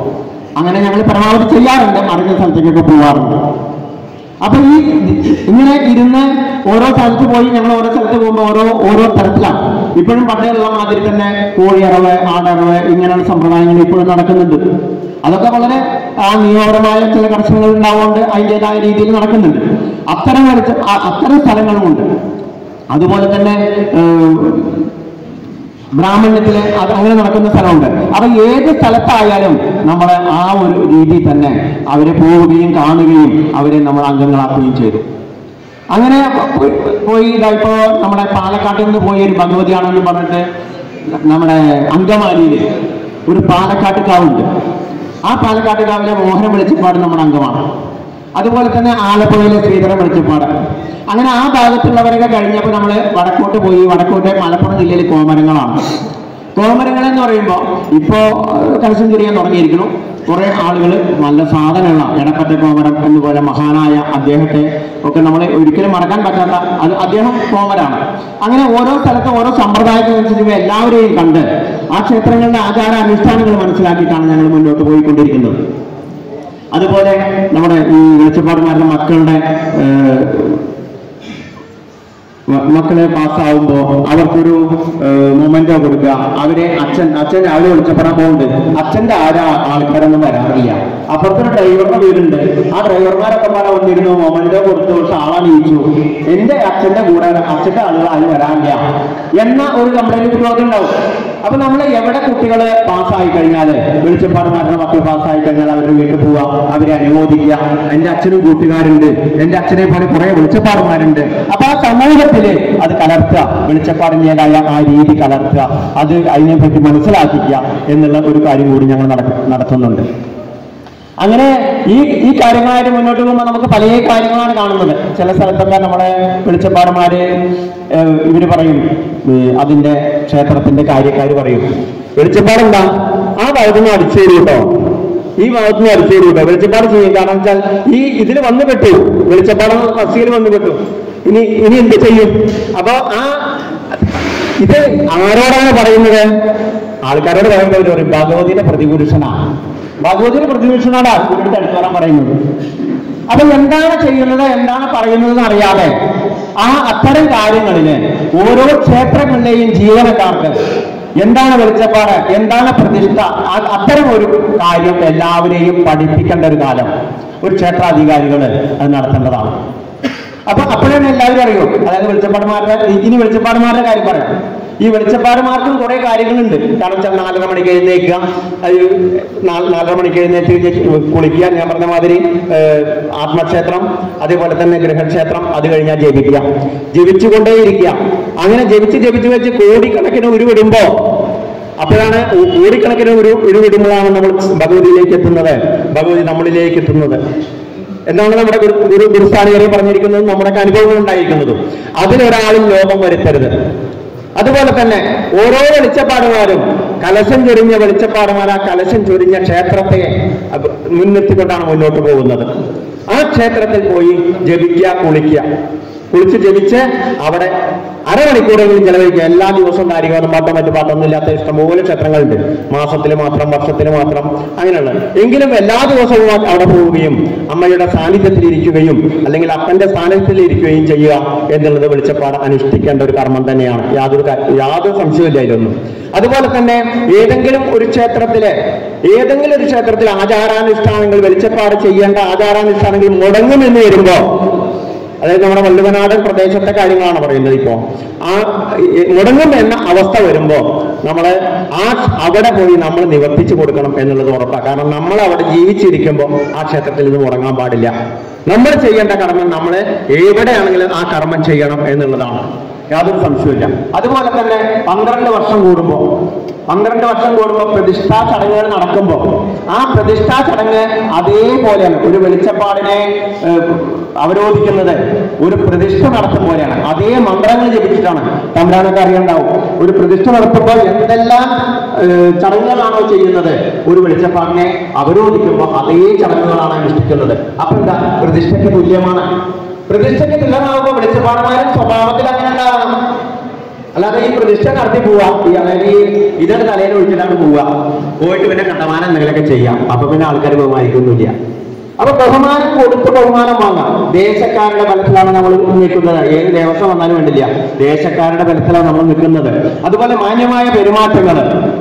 S6: അങ്ങനെ ഞങ്ങൾ പരമാവധി ചെയ്യാറുണ്ട് മറിഞ്ഞ സ്ഥലത്തേക്കൊക്കെ പോവാറുണ്ട് അപ്പൊ ഈ ഇങ്ങനെ ഇരുന്ന് ഓരോ സ്ഥലത്ത് പോയി ഞങ്ങൾ ഓരോ സ്ഥലത്ത് പോകുമ്പോൾ ഓരോ ഓരോ തരത്തിലാണ് ഇപ്പോഴും പണ്ടേയുള്ള മാതിരി തന്നെ കോഴിയറവ് ആടറവ് ഇങ്ങനെയുള്ള സമ്പ്രദായങ്ങൾ ഇപ്പോഴും നടക്കുന്നുണ്ട് അതൊക്കെ വളരെ ആ നിയമപരമായ ചില കർശനങ്ങൾ ഉണ്ടാവുകൊണ്ട് അതിൻ്റെതായ രീതിയിൽ നടക്കുന്നുണ്ട് അത്തരം വെളിച്ച- അ- അത്തരം സ്ഥലങ്ങളുമുണ്ട് അതുപോലെ തന്നെ ഏഹ്, ബ്രാഹ്മണ്യത്തില് അത് അങ്ങനെ നടക്കുന്ന സ്ഥലമുണ്ട് അപ്പൊ ഏത് സ്ഥലത്തായാലും നമ്മൾ ആ ഒരു രീതി തന്നെ അവരെ പോവുകയും കാണുകയും അവരെ നമ്മൾ അംഗങ്ങളാക്കുകയും ചെയ്തു അങ്ങനെ പോയി- പോയി ഇതാ ഇപ്പോ നമ്മുടെ പാലക്കാട്ടിൽ നിന്ന് പോയ ഒരു ഭഗവതിയാണെന്ന് പറഞ്ഞിട്ട് നമ്മുടെ അങ്കമാലിയിൽ ഒരു പാലക്കാട്ടുകാവുണ്ട് ആ പാലക്കാട്ടുകാവിലെ മോഹന വെളിച്ചപ്പാട് നമ്മുടെ അംഗമാണ് അതുപോലെ തന്നെ ആലപ്പുഴയിലെ ശ്രീധര വെളിച്ചപ്പാട് അങ്ങനെ ആ ഭാഗത്തുള്ളവരൊക്കെ കഴിഞ്ഞപ്പോൾ നമ്മൾ വടക്കോട്ട് പോയി വടക്കോട്ട് മലപ്പുറം ജില്ലയിൽ കോമരങ്ങളാണ് കോമരങ്ങൾ എന്ന് പറയുമ്പോൾ ഇപ്പോൾ കലശം ചുരിയാൻ തുടങ്ങിയിരിക്കുന്നു കുറെ ആളുകൾ നല്ല സാധനമുള്ള എടപ്പറ്റ കോമരം എന്നുപോലെ മഹാനായ അദ്ദേഹത്തെ ഒക്കെ നമ്മൾ ഒരിക്കലും മറക്കാൻ പറ്റാത്ത അത് അദ്ദേഹം കോമരാണ് അങ്ങനെ ഓരോ സ്ഥലത്ത് ഓരോ സമ്പ്രദായത്തിനനുസരിച്ച് എല്ലാവരെയും കണ്ട് ആ ക്ഷേത്രങ്ങളുടെ ആചാര അനുഷ്ഠാനങ്ങൾ മനസ്സിലാക്കിയിട്ടാണ് ഞങ്ങൾ മുന്നോട്ട് പോയിക്കൊണ്ടിരിക്കുന്നത് അതുപോലെ നമ്മുടെ ഈ വെളിച്ചപ്പാടുമാരുടെ മക്കളുടെ ഏഹ്, മ- മക്കളെ പാസ്സാവുമ്പോൾ അവർക്കൊരു മൊമെന്റോ കൊടുക്കുക അവരെ അച്ഛൻ അച്ഛൻ രാവിലെ വിളിച്ചപ്പെടാൻ പോകുന്നുണ്ട് അച്ഛന്റെ ആരാ ആൾക്കാരൊന്നും വരാറില്ല അപ്പുറത്തൊരു ഡ്രൈവറുടെ വീടുണ്ട് ആ ഡ്രൈവർമാരൊക്കെ പാടെ വന്നിരുന്നു മൊമെന്റോ കൊടുത്തു പക്ഷെ ആളെ നീച്ചു എന്റെ അച്ഛന്റെ കൂടെ അച്ഛന്റെ ആളുകൾ ആരും വരാനില്ല എന്ന ഒരു കംപ്ലൈന്റ് ചോദ്യം ഉണ്ടാവും അപ്പൊ നമ്മൾ എവിടെ കുട്ടികൾ പാസ്സായി കഴിഞ്ഞാൽ വെളിച്ചപ്പാടുമാരുടെ മക്കൾ പാസ്സായി കഴിഞ്ഞാൽ അവരുടെ വീട്ടിൽ പോവുക അവരെ അനുമോദിക്കുക എന്റെ അച്ഛനും കൂട്ടുകാരുണ്ട് എന്റെ അച്ഛനെ പോലെ കുറെ വെളിച്ചപ്പാടുമാരുണ്ട് അപ്പൊ ആ സമൂഹത്തില് അത് കലർത്തുക വെളിച്ചപ്പാടിൻ്റെതായ ആ രീതി കലർത്തുക അത് അതിനെപ്പറ്റി മനസ്സിലാക്കിക്കുക എന്നുള്ള ഒരു കാര്യം കൂടി ഞങ്ങൾ നടക്ക- നടത്തുന്നുണ്ട് അങ്ങനെ ഈ ഈ കാര്യങ്ങളായിട്ട് മുന്നോട്ട് പോകുമ്പോൾ നമുക്ക് പല കാര്യങ്ങളാണ് കാണുന്നത് ചില സ്ഥലത്തൊക്കെ നമ്മളെ വെളിച്ചപ്പാടന്മാര് ഏഹ്, ഇവര് പറയും ഏഹ്, അതിന്റെ ക്ഷേത്രത്തിന്റെ കാര്യക്കാർ പറയും വെളിച്ചപ്പാടെന്താ ആ ഭാഗത്തുനിന്ന് അടിച്ചു തരൂ കേട്ടോ ഈ ഭാഗത്തുനിന്ന് അടിച്ചു തരൂ കേട്ടോ വെളിച്ചപ്പാട് ചെയ്യും കാരണം വെച്ചാൽ ഈ ഇതിൽ വന്നു പെട്ടു വെളിച്ചപ്പാട് ബസ്സിൽ വന്നു പെട്ടു ഇനി ഇനി എന്ത് ചെയ്യും അപ്പൊ ആ ഇത് ആരോടാണ് പറയുന്നത് ആൾക്കാരോട് പറയുമ്പോൾ അവര് പറയും ഭഗവതിയുടെ പ്രതിപുരുഷനാണ് ഭഗവതിയുടെ പ്രതിപുരുഷനാണ് ഇവരുടെ അടുത്ത് വരാൻ പറയുന്നത് അപ്പൊ എന്താണ് ചെയ്യുന്നത് എന്താണ് പറയുന്നത് എന്ന് അറിയാതെ ആ അത്തരം കാര്യങ്ങളില് ഓരോ ക്ഷേത്രങ്ങളിലെയും ജീവനക്കാർക്ക് എന്താണ് വെളിച്ചപ്പാട് എന്താണ് പ്രതിഷ്ഠ ആ- അത്തരം ഒരു കാര്യം എല്ലാവരെയും പഠിപ്പിക്കേണ്ട ഒരു കാലം ഒരു ക്ഷേത്രാധികാരികൾ അത് നടത്തേണ്ടതാണ് അപ്പൊ അപ്പോഴാണ് എല്ലാവരും അറിയും അതായത് വെളിച്ചപ്പാടുമാരുടെ ഇനി വെളിച്ചപ്പാടുമാരുടെ കാര്യം പറയാം ഈ വെളിച്ചപ്പാടുമാർക്കും കുറെ കാര്യങ്ങളുണ്ട് കാരണം വെച്ചാൽ നാലര മണിക്ക് എഴുന്നേക്കുക അത് നാ- നാലര മണിക്ക് എഴുന്നേറ്റ് കഴിഞ്ഞ് കുളിക്കുക ഞാൻ പറഞ്ഞ മാതിരി ഏഹ്, ആത്മക്ഷേത്രം അതേപോലെ തന്നെ ഗൃഹക്ഷേത്രം അത് കഴിഞ്ഞാൽ ജപിക്കുക ജപിച്ചുകൊണ്ടേയിരിക്കുക അങ്ങനെ ജപിച്ച് ജപിച്ച് വെച്ച് കോടിക്കണക്കിന് ഉരുവിടുമ്പോ അപ്പോഴാണ് കോ- കോടിക്കണക്കിന് ഒരു ഉരുവിടുമ്പോഴാണ് നമ്മൾ ഭഗവതിയിലേക്ക് എത്തുന്നത് ഭഗവതി നമ്മളിലേക്ക് എത്തുന്നത് എന്താണ് നമ്മുടെ ഗുരു ഗുരു ഗുരുസ്ഥാനികരെ പറഞ്ഞിരിക്കുന്നതും നമ്മുടെ അനുഭവങ്ങൾ ഉണ്ടായിരിക്കുന്നതും അതിലൊരാളും ലോകം വരുത്തരുത് അതുപോലെ തന്നെ ഓരോ വെളിച്ചപ്പാടുമാരും കലശം ചൊരിഞ്ഞ വെളിച്ചപ്പാടുമാർ ആ കലശം ചൊരിഞ്ഞ ക്ഷേത്രത്തെ അബ് മുൻനിർത്തിക്കൊണ്ടാണ് മുന്നോട്ട് പോകുന്നത് ആ ക്ഷേത്രത്തിൽ പോയി ജപിക്കുക കുളിക്കുക കുളിച്ച് ജപിച്ച് അവിടെ അരമണിക്കൂറെങ്കിലും ചെലവഴിക്കുക എല്ലാ ദിവസവും കാര്യങ്ങളും പാട്ടോ മറ്റു പാട്ടൊന്നും ഇല്ലാത്ത ഇഷ്ടംപോലെ ക്ഷേത്രങ്ങളുണ്ട് മാസത്തിൽ മാത്രം വർഷത്തിൽ മാത്രം അങ്ങനെയുള്ള എങ്കിലും എല്ലാ ദിവസവും ആ- അവിടെ പോവുകയും അമ്മയുടെ സാന്നിധ്യത്തിൽ ഇരിക്കുകയും അല്ലെങ്കിൽ അപ്പന്റെ സാന്നിധ്യത്തിൽ ഇരിക്കുകയും ചെയ്യുക എന്നുള്ളത് വെളിച്ചപ്പാട് അനുഷ്ഠിക്കേണ്ട ഒരു കർമ്മം തന്നെയാണ് യാതൊരു കാ- യാതൊരു സംശയമില്ല ഇതിലൊന്നും അതുപോലെ തന്നെ ഏതെങ്കിലും ഒരു ക്ഷേത്രത്തിലെ ഏതെങ്കിലും ഒരു ക്ഷേത്രത്തിൽ ആചാരാനുഷ്ഠാനങ്ങൾ വെളിച്ചപ്പാട് ചെയ്യേണ്ട ആചാരാനുഷ്ഠാനങ്ങൾ മുടങ്ങുമെന്ന് വരുമ്പോ അതായത് നമ്മുടെ വള്ളുവനാടൻ പ്രദേശത്തെ കാര്യങ്ങളാണ് പറയുന്നത് ഇപ്പോ ആ ഈ മുടങ്ങും എന്ന അവസ്ഥ വരുമ്പോ നമ്മൾ ആ അവിടെ പോയി നമ്മൾ നിവർത്തിച്ചു കൊടുക്കണം എന്നുള്ളത് ഉറപ്പാണ് കാരണം നമ്മൾ അവിടെ ജീവിച്ചിരിക്കുമ്പോൾ ആ ക്ഷേത്രത്തിൽ ഇത് മുടങ്ങാൻ പാടില്ല നമ്മൾ ചെയ്യേണ്ട കർമ്മം നമ്മൾ എവിടെയാണെങ്കിലും ആ കർമ്മം ചെയ്യണം എന്നുള്ളതാണ് യാതൊരു സംശയമില്ല അതുപോലെ തന്നെ പന്ത്രണ്ട് വർഷം കൂടുമ്പോൾ പന്ത്രണ്ട് വർഷം കൂടുമ്പോൾ പ്രതിഷ്ഠാ ചടങ്ങുകൾ നടക്കുമ്പോൾ ആ പ്രതിഷ്ഠാ ചടങ്ങ് അതേപോലെയാണ് ഒരു വെളിച്ചപ്പാടിനെ ഏഹ്, അവരോധിക്കുന്നത് ഒരു പ്രതിഷ്ഠ നടത്തും പോലെയാണ് അതേ മന്ത്രങ്ങൾ ജപിച്ചിട്ടാണ് തമ്പുരാനൊക്കെ അറിയണ്ടാവും ഒരു പ്രതിഷ്ഠ നടത്തുമ്പോൾ എന്തെല്ലാം ഏഹ്, ചടങ്ങുകളാണോ ചെയ്യുന്നത് ഒരു വെളിച്ചപ്പാടിനെ അവരോധിക്കുമ്പോൾ അതേ ചടങ്ങുകളാണ് അനുഷ്ഠിക്കുന്നത് അപ്പൊ എന്താ പ്രതിഷ്ഠയ്ക്ക് തുല്യമാണ് പ്രതിഷ്ഠയ്ക്ക് തുല്യമാകുമ്പോൾ വെളിച്ചപ്പാടന്മാരും സ്വഭാവത്തിൽ അങ്ങനെ ഉണ്ടാവണം അല്ലാതെ ഈ പ്രതിഷ്ഠ നടത്തി പോവാ ഈ അതായത് ഈ ഇതാണ് തലയിൽ ഒഴിച്ചിട്ടാണ് പോവുക പോയിട്ട് പിന്നെ കണ്ടമാനം എന്തെങ്കിലുമൊക്കെ ചെയ്യാം അപ്പൊ പിന്നെ ആൾക്കാർ ബഹുമാനിക്കൊന്നുമില്ല അപ്പൊ ബഹുമാനം കൊടുത്ത് ബഹുമാനം വാങ്ങാം ദേശക്കാരുടെ ബലത്തിലാണ് നമ്മൾ നിൽക്കുന്നത് ഏത് ദേവസ്വം വന്നാലും വേണ്ടില്ല ദേശക്കാരുടെ ബലത്തിലാണ് നമ്മൾ നിൽക്കുന്നത് അതുപോലെ മാന്യമായ പെരുമാറ്റങ്ങൾ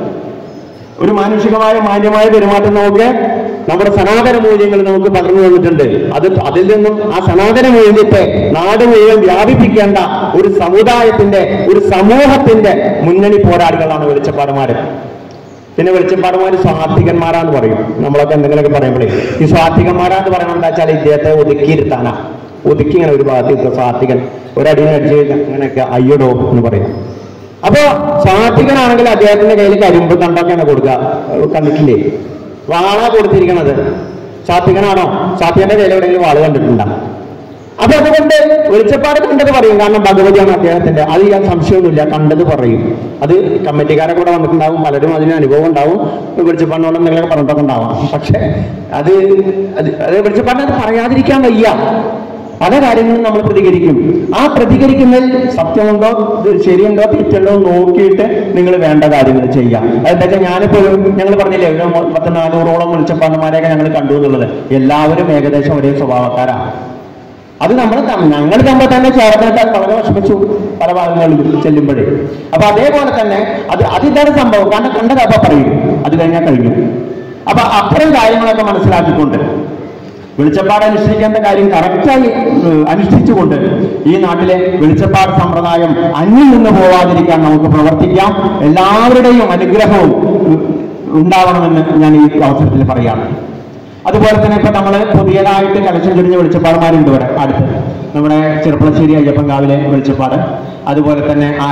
S6: ഒരു മാനുഷികമായ മാന്യമായ പെരുമാറ്റം നമുക്ക് നമ്മുടെ സനാതന മൂല്യങ്ങൾ നമുക്ക് പകർന്നു തന്നിട്ടുണ്ട് അത് അതിൽ നിന്നും ആ സനാതന മൂല്യത്തെ നാട് മുഴുവൻ വ്യാപിപ്പിക്കേണ്ട ഒരു സമുദായത്തിന്റെ ഒരു സമൂഹത്തിന്റെ മുന്നണി പോരാളികളാണ് വെളിച്ചപ്പാടുമാര് പിന്നെ വെളിച്ചപ്പാടുമാര് സ്വാത്വികന്മാരാന്ന് പറയും നമ്മളൊക്കെ എന്തെങ്കിലുമൊക്കെ പറയുമ്പോഴേ ഈ സ്വാത്വികന്മാരാന്ന് പറയണത് എന്താ വെച്ചാൽ ഇദ്ദേഹത്തെ ഒതുക്കിയിരുത്താനാ ഒതുക്കി ഇങ്ങനെ ഒരു ഭാഗത്ത് ഇരുത്തുക സ്വാത്വികൻ ഒരടിനെ അടിച്ചു കഴിഞ്ഞാൽ അങ്ങനെയൊക്കെ അയ്യടോ എന്ന് പറയും അപ്പോ സ്വാത്വികനാണെങ്കിൽ അദ്ദേഹത്തിന്റെ കയ്യിൽ കരിമ്പ് കണ്ടൊക്കെയാണ് കൊടുക്കുക ഏഹ് കണ്ടിട്ടില്ലേ വാള കൊടുത്തിരിക്കണത് സാത്വികനാണോ സാത്വികന്റെ കയ്യിൽ എവിടെയെങ്കിലും വാള് കണ്ടിട്ടുണ്ടോ അപ്പൊ അതുകൊണ്ട് വെളിച്ചപ്പാട് കണ്ടത് പറയും കാരണം ഭഗവതിയാണ് അദ്ദേഹത്തിന്റെ അത് ഞാൻ സംശയമൊന്നുമില്ല കണ്ടത് പറയും അത് കമ്മിറ്റിക്കാരെ കൂടെ വന്നിട്ടുണ്ടാവും പലരും അതിന് അനുഭവം ഉണ്ടാവും വെളിച്ചപ്പാടിനോട് എന്തെങ്കിലുമൊക്കെ പറഞ്ഞിട്ടൊക്കെ ഉണ്ടാവാം പക്ഷെ അത് അത് അത് വെളിച്ചപ്പാടിന് അത് പറയാതിരിക്കാൻ വയ്യ പല കാര്യങ്ങളും നമ്മൾ പ്രതികരിക്കും ആ പ്രതികരിക്കുന്നതിൽ സത്യമുണ്ടോ ഇത് ശരിയുണ്ടോ തെറ്റുണ്ടോ എന്ന് നോക്കിയിട്ട് നിങ്ങൾ വേണ്ട കാര്യങ്ങൾ ചെയ്യാം അതെന്താ വെച്ചാൽ ഞാനിപ്പോ ഞങ്ങൾ പറഞ്ഞില്ലേ ഒരു പത്ത് നാനൂറോളം വെളിച്ചപ്പാടന്മാരെയൊക്കെ ഞങ്ങൾ കണ്ടു എന്നുള്ളത് എല്ലാവരും ഏകദേശം ഒരേ സ്വഭാവക്കാരാണ് അത് നമ്മൾ ഞങ്ങൾ തമ്മിൽ തന്നെ ചേർന്നിട്ട് വളരെ വിഷമിച്ചു പല ഭാഗങ്ങളിലും ചെല്ലുമ്പോഴേ അപ്പൊ അതേപോലെ തന്നെ അത് അതിതാണ് സംഭവം കാരണം കണ്ടത് അപ്പൊ പറയും അത് കഴിഞ്ഞാൽ കഴിഞ്ഞു അപ്പൊ അത്തരം കാര്യങ്ങളൊക്കെ മനസ്സിലാക്കിക്കൊണ്ട് വെളിച്ചപ്പാട് അനുഷ്ഠിക്കേണ്ട കാര്യം കറക്റ്റായി ഏഹ്, അനുഷ്ഠിച്ചുകൊണ്ട് ഈ നാട്ടിലെ വെളിച്ചപ്പാട് സമ്പ്രദായം അന്യം നിന്ന് പോവാതിരിക്കാൻ നമുക്ക് പ്രവർത്തിക്കാം എല്ലാവരുടെയും അനുഗ്രഹവും ഉം, ഉണ്ടാവണമെന്ന് ഞാൻ ഈ അവസരത്തിൽ പറയാണ് അതുപോലെ തന്നെ ഇപ്പൊ നമ്മള് പുതിയതായിട്ട് കലക്ഷൻ ചുരിഞ്ഞ വെളിച്ചപ്പാടുമാരുണ്ട് ഇവിടെ അടുത്ത് നമ്മുടെ ചെറുപ്പളശ്ശേരി അയ്യപ്പൻകാവിലെ വെളിച്ചപ്പാട് അതുപോലെ തന്നെ ആ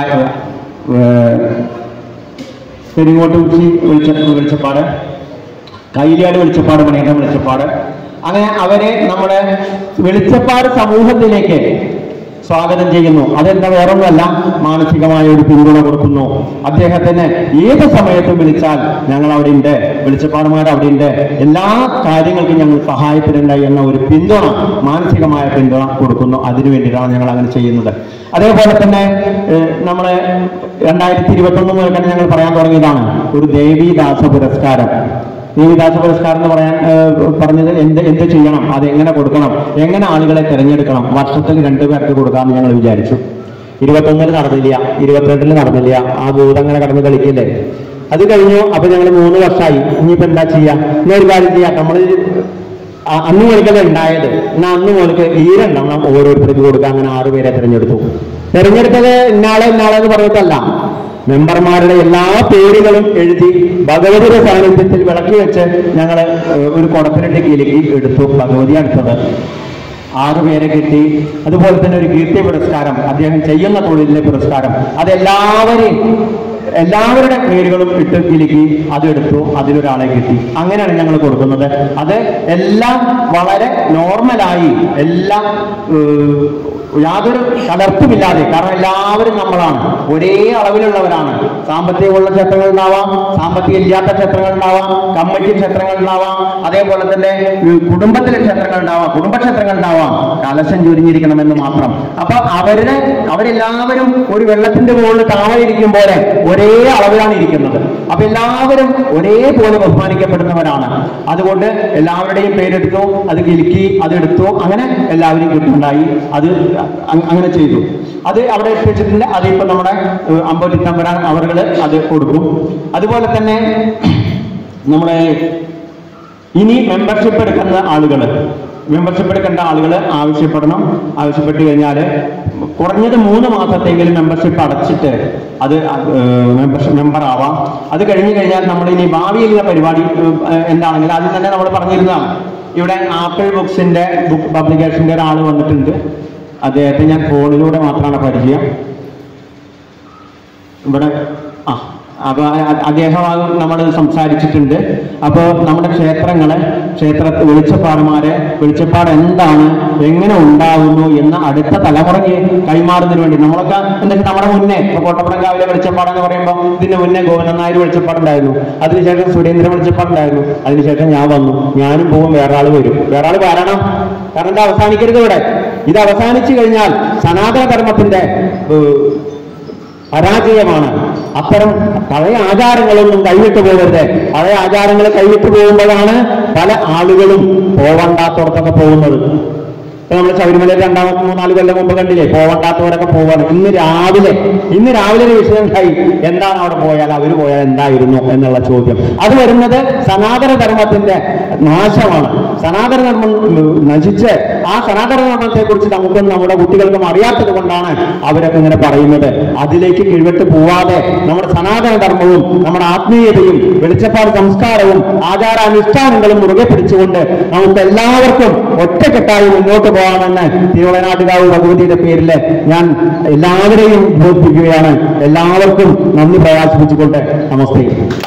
S6: ഏഹ്, പെരിങ്ങോട്ട് ഉച്ചി വെളിച്ച വെളിച്ചപ്പാട് കൈലിയാട് വെളിച്ചപ്പാട് മണിയന്റെ വെളിച്ചപ്പാട് അങ്ങനെ അവരെ നമ്മുടെ വെളിച്ചപ്പാട് സമൂഹത്തിലേക്ക് സ്വാഗതം ചെയ്യുന്നു അതെന്താ വേറൊന്നുമല്ല മാനസികമായ ഒരു പിന്തുണ കൊടുക്കുന്നു അദ്ദേഹത്തിന് ഏത് സമയത്തും വിളിച്ചാൽ ഞങ്ങൾ അവിടെ ഉണ്ട് വെളിച്ചപ്പാടുമാർ അവിടെ ഉണ്ട് എല്ലാ കാര്യങ്ങൾക്കും ഞങ്ങൾ സഹായത്തിനുണ്ടായി എന്ന ഒരു പിന്തുണ മാനസികമായ പിന്തുണ കൊടുക്കുന്നു അതിനു വേണ്ടിയിട്ടാണ് ഞങ്ങൾ അങ്ങനെ ചെയ്യുന്നത് അതേപോലെ തന്നെ ഏഹ്, നമ്മള് രണ്ടായിരത്തി ഇരുപത്തി ഒന്ന് മുതൽ തന്നെ ഞങ്ങൾ പറയാൻ തുടങ്ങിയതാണ് ഒരു ദേവീദാസ പുരസ്കാരം ദേവിദാസ പുരസ്കാരം എന്ന് പറയാൻ ഏഹ്, പറഞ്ഞത് എന്ത് എന്ത് ചെയ്യണം അത് എങ്ങനെ കൊടുക്കണം എങ്ങനെ ആളുകളെ തിരഞ്ഞെടുക്കണം വർഷത്തിൽ രണ്ടു പേർക്ക് കൊടുക്കാമെന്ന് ഞങ്ങൾ വിചാരിച്ചു ഇരുപത്തൊന്നിൽ നടന്നില്ല ഇരുപത്തിരണ്ടിൽ നടന്നില്ല ആ ഭൂതങ്ങനെ കടന്ന് കളിക്കില്ലേ അത് കഴിഞ്ഞു അപ്പൊ ഞങ്ങൾ മൂന്ന് വർഷമായി ഇനിയിപ്പോ എന്താ ചെയ്യാ ഇനി ഒരു കാര്യം ചെയ്യാം നമ്മൾ അന്ന് മുതൽക്കത് ഉണ്ടായത് എന്നാ അന്ന് മുതൽക്ക് ഈ രണ്ടെണ്ണം ഓരോരുത്തർക്ക് കൊടുക്കാൻ അങ്ങനെ ആറ് പേരെ തിരഞ്ഞെടുത്തു തിരഞ്ഞെടുത്തത് ഇന്നാളെ ഇന്നാളെ എന്ന് പറഞ്ഞിട്ടല്ല മെമ്പർമാരുടെ എല്ലാ പേരുകളും എഴുതി ഭഗവതിയുടെ സാന്നിധ്യത്തിൽ വിളക്കി വെച്ച് ഞങ്ങൾ ഒരു കുടത്തിനിട്ട് കിലുക്കി എടുത്തു ഭഗവതി അടുത്തത് ആറ് പേരെ കിട്ടി അതുപോലെ തന്നെ ഒരു കീർത്തി പുരസ്കാരം അദ്ദേഹം ചെയ്യുന്ന തൊഴിലിന്റെ പുരസ്കാരം അതെല്ലാവരെയും എല്ലാവരുടെ പേരുകളും ഇട്ട് കിലുക്കി അതെടുത്തു അതിലൊരാളെ കിട്ടി അങ്ങനെയാണ് ഞങ്ങൾ കൊടുക്കുന്നത് അത് എല്ലാം വളരെ നോർമലായി എല്ലാം ഏഹ്, യാതൊരു കലർത്തുമില്ലാതെ കാരണം എല്ലാവരും നമ്മളാണ് ഒരേ അളവിലുള്ളവരാണ് സാമ്പത്തികമുള്ള ക്ഷേത്രങ്ങൾ ഉണ്ടാവാം സാമ്പത്തികം ഇല്ലാത്ത ക്ഷേത്രങ്ങൾ ഉണ്ടാവാം കമ്മിറ്റി ക്ഷേത്രങ്ങൾ ഉണ്ടാവാം അതേപോലെ തന്നെ ഉം, കുടുംബത്തിലെ ക്ഷേത്രങ്ങൾ ഉണ്ടാവാം കുടുംബക്ഷേത്രങ്ങൾ ഉണ്ടാവാം കലശം ചുരിഞ്ഞിരിക്കണമെന്ന് മാത്രം അപ്പൊ അവരുടെ അവരെല്ലാവരും ഒരു വെള്ളത്തിന്റെ മുകളിൽ താഴെയിരിക്കും പോലെ ഒരേ അളവിലാണ് ഇരിക്കുന്നത് അപ്പൊ എല്ലാവരും ഒരേപോലെ ബഹുമാനിക്കപ്പെടുന്നവരാണ് അതുകൊണ്ട് എല്ലാവരുടെയും പേരെടുത്തു അത് കിലുക്കി അതെടുത്തു അങ്ങനെ എല്ലാവരും കിട്ടുണ്ടായി അത് അ- അങ്ങനെ ചെയ്തു അത് അവിടെ എത്തിച്ചിട്ടില്ല അതിപ്പോ നമ്മുടെ ഏഹ്, അമ്പത്തി തമ്പരാൻ അവர்கள் അത് കൊടുക്കും അതുപോലെ തന്നെ നമ്മുടെ ഇനി മെമ്പർഷിപ്പ് എടുക്കുന്ന ആളുകൾ മെമ്പർഷിപ്പ് എടുക്കേണ്ട ആളുകൾ ആവശ്യപ്പെടണം ആവശ്യപ്പെട്ട് കഴിഞ്ഞാൽ കുറഞ്ഞത് മൂന്ന് മാസത്തെങ്കിലും മെമ്പർഷിപ്പ് അടച്ചിട്ട് അത് മെമ്പർഷിപ്പ് മെമ്പർ ആവാം അത് കഴിഞ്ഞു കഴിഞ്ഞാൽ നമ്മൾ ഇനി ഭാവിയിലുള്ള പരിപാടി ഏഹ്, എന്താണെങ്കിലും ആദ്യം തന്നെ നമ്മൾ പറഞ്ഞിരുന്നതാണ് ഇവിടെ ആപ്പിൾ ബുക്സിന്റെ ബുക്ക് പബ്ലിക്കേഷന്റെ ഒരാൾ വന്നിട്ടുണ്ട് അദ്ദേഹത്തെ ഞാൻ ഫോണിലൂടെ മാത്രമാണ് പരിചയം ഇവിടെ ആ അപ്പൊ അ- അദ്ദേഹം നമ്മൾ സംസാരിച്ചിട്ടുണ്ട് അപ്പോൾ നമ്മുടെ ക്ഷേത്രങ്ങളെ ക്ഷേത്ര വെളിച്ചപ്പാടുമാരെ വെളിച്ചപ്പാട് എന്താണ് എങ്ങനെ ഉണ്ടാകുന്നു എന്ന് അടുത്ത തലമുറയ്ക്ക് കൈമാറുന്നതിന് വേണ്ടി നമ്മളൊക്കെ എന്താ വെച്ചാൽ നമ്മുടെ മുന്നേ ഇപ്പൊ കോട്ടപ്പുറംകാവിലെ വെളിച്ചപ്പാട് എന്ന് പറയുമ്പോൾ ഇതിന് മുന്നേ ഗോവിന്ദൻ നായർ വെളിച്ചപ്പാടുണ്ടായിരുന്നു അതിനുശേഷം സുരേന്ദ്രൻ വെളിച്ചപ്പാടുണ്ടായിരുന്നു അതിനുശേഷം ഞാൻ വന്നു ഞാനും പോകും വേറെ ആൾ വരും വേറെ ആൾ വരണം കാരണം ഇത് അവസാനിക്കരുത് ഇവിടെ ഇത് അവസാനിച്ചു കഴിഞ്ഞാൽ സനാതന ധർമ്മത്തിന്റെ ഏഹ്, പരാജയമാണ് അത്തരം പഴയ ആചാരങ്ങളൊന്നും കൈവിട്ടു പോകരുത് പഴയ ആചാരങ്ങൾ കൈവിട്ടു പോകുമ്പോഴാണ് പല ആളുകളും പോവണ്ടാത്തോടത്തൊക്കെ പോകുന്നത് ഇപ്പൊ നമ്മൾ ശബരിമല രണ്ടാമത്തെ മൂന്നാല് കൊല്ലം മുമ്പ് കണ്ടില്ലേ പോവണ്ടാത്തവരൊക്കെ പോവാണ് ഇന്ന് രാവിലെ ഇന്ന് രാവിലെ ഒരു വിഷയം ഉണ്ടായി എന്താണ് അവിടെ പോയാൽ അവർ പോയാൽ എന്തായിരുന്നു എന്നുള്ള ചോദ്യം അത് വരുന്നത് സനാതന ധർമ്മത്തിന്റെ നാശമാണ് സനാതന ധർമ്മം ഉം, നശിച്ച് ആ സനാതന ധർമ്മത്തെ കുറിച്ച് നമുക്കും നമ്മുടെ കുട്ടികൾക്കും അറിയാത്തത് കൊണ്ടാണ് അവരൊക്കെ ഇങ്ങനെ പറയുന്നത് അതിലേക്ക് കീഴ്വെട്ട് പോവാതെ നമ്മുടെ സനാതന ധർമ്മവും നമ്മുടെ ആത്മീയതയും വെളിച്ചപ്പാട് സംസ്കാരവും ആചാരാനുഷ്ഠാനങ്ങളും മുറുകെ പിടിച്ചുകൊണ്ട് നമുക്ക് എല്ലാവർക്കും ഒറ്റക്കെട്ടായി മുന്നോട്ട് പോകാമെന്ന് തിരുവനനാട്ടുകാവ് ഭഗവതിയുടെ പേരിൽ ഞാൻ എല്ലാവരെയും ബോധിപ്പിക്കുകയാണ് എല്ലാവർക്കും നന്ദി പ്രകാശിപ്പിച്ചുകൊണ്ട് നമസ്തേ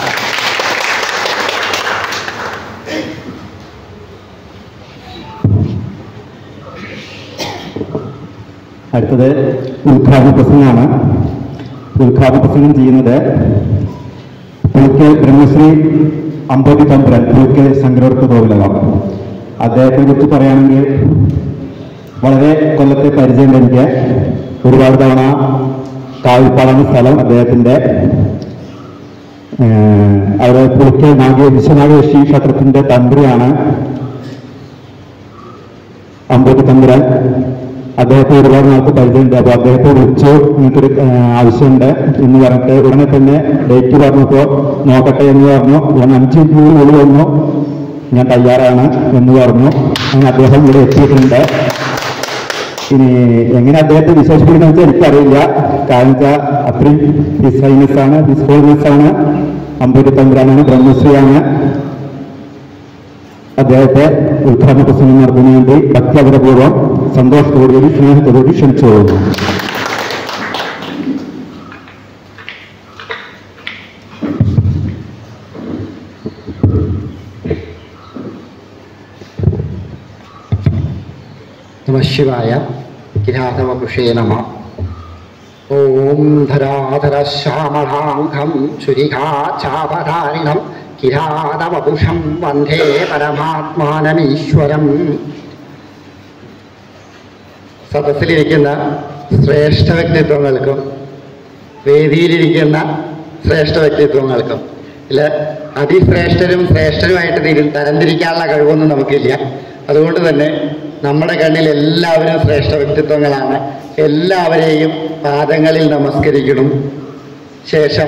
S6: അടുത്തത് ഉദ്ഘാടന പ്രസംഗമാണ് ഉദ്ഘാടന പ്രസംഗം ചെയ്യുന്നത് പുൽക്കെ ബ്രഹ്മശ്രീ അമ്പതി തമ്പുരാൻ പുൽക്കെ ശങ്കരോർക്ക് തോവിലകം അദ്ദേഹത്തെ കുറിച്ച് പറയുകയാണെങ്കിൽ വളരെ കൊല്ലത്തെ പരിചയമുണ്ട് എനിക്ക് ഒരുപാട് തവണ കാവിപ്പാടാണ് സ്ഥലം അദ്ദേഹത്തിന്റെ ഏഹ്, അവിടെ പുൽക്കെ നാഗ വിശ്വനാഗേശി ക്ഷേത്രത്തിന്റെ തന്ത്രിയാണ് അമ്പൂട്ടി തമ്പുരാൻ അദ്ദേഹത്തെ ഒരുപാട് നാൾക്ക് പരിചയമുണ്ട് അപ്പൊ അദ്ദേഹത്തെ വിളിച്ചു എനിക്കൊരു ഏഹ്, ആവശ്യമുണ്ട് എന്ന് പറഞ്ഞിട്ട് ഉടനെ തന്നെ ഡേറ്റ് പറഞ്ഞപ്പോ നോക്കട്ടെ എന്ന് പറഞ്ഞു ഉടനെ അഞ്ച് മിനിറ്റിനുള്ളിൽ വിളി വന്നു ഞാൻ തയ്യാറാണ് എന്ന് പറഞ്ഞു അങ്ങനെ അദ്ദേഹം ഇവിടെ എത്തിയിട്ടുണ്ട് ഇനി എങ്ങനെ അദ്ദേഹത്തെ വിശേഷിപ്പിക്കുന്ന വെച്ചാൽ എനിക്കറിയില്ല കാരണം വെച്ചാൽ അത്രയും ഡിസൈനസ് ആണ് ഡിസ്ഫോൾനെസ് ആണ് അമ്പൂരി തമ്പുരാനാണ് ബ്രഹ്മശ്രീയാണ് അദ്ദേഹത്തെ ഉദ്ഘാടന പ്രസംഗം നടത്തുന്നതിന് വേണ്ടി ഭക്തിയാഗ്രപൂർവ്വം സന്തോഷത്തോടുകൂടി സ്നേഹത്തോടുകൂടി ക്ഷണിച്ചു പോകുന്നു
S7: നമ ശിവായ കിരാതവപുഷേ നമ ഓം ധരാധര ശ്യാമളാംഘം ചുരികാചാപധാരിണം കിരാതവപുഷം വന്ദേ പരമാത്മാനമീശ്വരം സദസ്സിലിരിക്കുന്ന ശ്രേഷ്ഠ വ്യക്തിത്വങ്ങൾക്കും വേദിയിലിരിക്കുന്ന ശ്രേഷ്ഠ വ്യക്തിത്വങ്ങൾക്കും ഇല്ല അതിശ്രേഷ്ഠരും ശ്രേഷ്ഠരുമായിട്ട് തിരി തരംതിരിക്കാനുള്ള കഴിവൊന്നും നമുക്കില്ല അതുകൊണ്ട് തന്നെ നമ്മുടെ കണ്ണിൽ എല്ലാവരും ശ്രേഷ്ഠ വ്യക്തിത്വങ്ങളാണ് എല്ലാവരെയും പാദങ്ങളിൽ നമസ്കരിക്കണം ശേഷം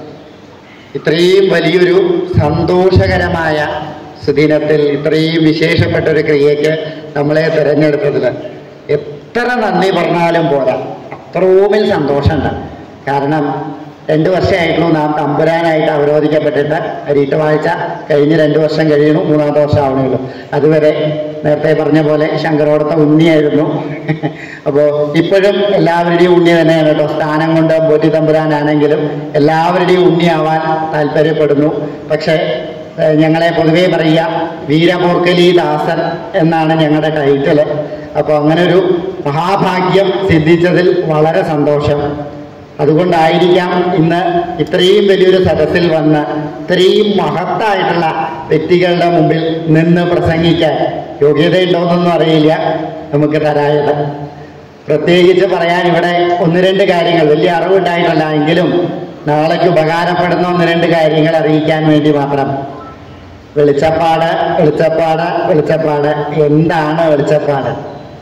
S7: ഇത്രയും വലിയൊരു സന്തോഷകരമായ സുദിനത്തിൽ ഇത്രയും വിശേഷപ്പെട്ട ഒരു ക്രിയയ്ക്ക് നമ്മളെ തിരഞ്ഞെടുത്തതിൽ എത്ര നന്ദി പറഞ്ഞാലും പോരാ അത്രോമിൽ സന്തോഷമുണ്ട് കാരണം രണ്ട് വർഷമായിട്ടുള്ളൂ നാം തമ്പുരാനായിട്ട് അവരോധിക്കപ്പെട്ടിട്ട് അരീട്ടവാഴ്ച കഴിഞ്ഞ് രണ്ട് വർഷം കഴിയണു മൂന്നാമത്തെ വർഷം ആവണുള്ളൂ അതുവരെ നേരത്തെ പറഞ്ഞ പോലെ ശങ്കരോടത്തെ ഉണ്ണിയായിരുന്നു അപ്പോൾ ഇപ്പോഴും എല്ലാവരുടെയും ഉണ്ണി തന്നെയാണ് കേട്ടോ സ്ഥാനം കൊണ്ട് പോറ്റി തമ്പുരാനാണെങ്കിലും എല്ലാവരുടെയും ഉണ്ണിയാവാൻ താല്പര്യപ്പെടുന്നു പക്ഷേ ഏഹ് ഞങ്ങളെ പൊതുവേ പറയുക വീരമൂർക്കലി ദാസൻ എന്നാണ് ഞങ്ങളുടെ ടൈറ്റില് അപ്പോൾ അങ്ങനെ ഒരു മഹാഭാഗ്യം സിദ്ധിച്ചതിൽ വളരെ സന്തോഷം അതുകൊണ്ടായിരിക്കാം ഇന്ന് ഇത്രയും വലിയൊരു സദസ്സിൽ വന്ന് ഇത്രയും മഹത്തായിട്ടുള്ള വ്യക്തികളുടെ മുമ്പിൽ നിന്ന് പ്രസംഗിക്കാൻ യോഗ്യതയുണ്ടോയെന്നൊന്നും അറിയില്ല നമുക്ക് തരായത് പ്രത്യേകിച്ച് പറയാൻ ഇവിടെ ഒന്ന് രണ്ട് കാര്യങ്ങൾ വലിയ അറിവുണ്ടായിട്ടല്ല എങ്കിലും നാളേക്ക് ഉപകാരപ്പെടുന്ന ഒന്ന് രണ്ട് കാര്യങ്ങൾ അറിയിക്കാൻ വേണ്ടി മാത്രം വെളിച്ചപ്പാട് വെളിച്ചപ്പാട് വെളിച്ചപ്പാട് എന്താണ് വെളിച്ചപ്പാട്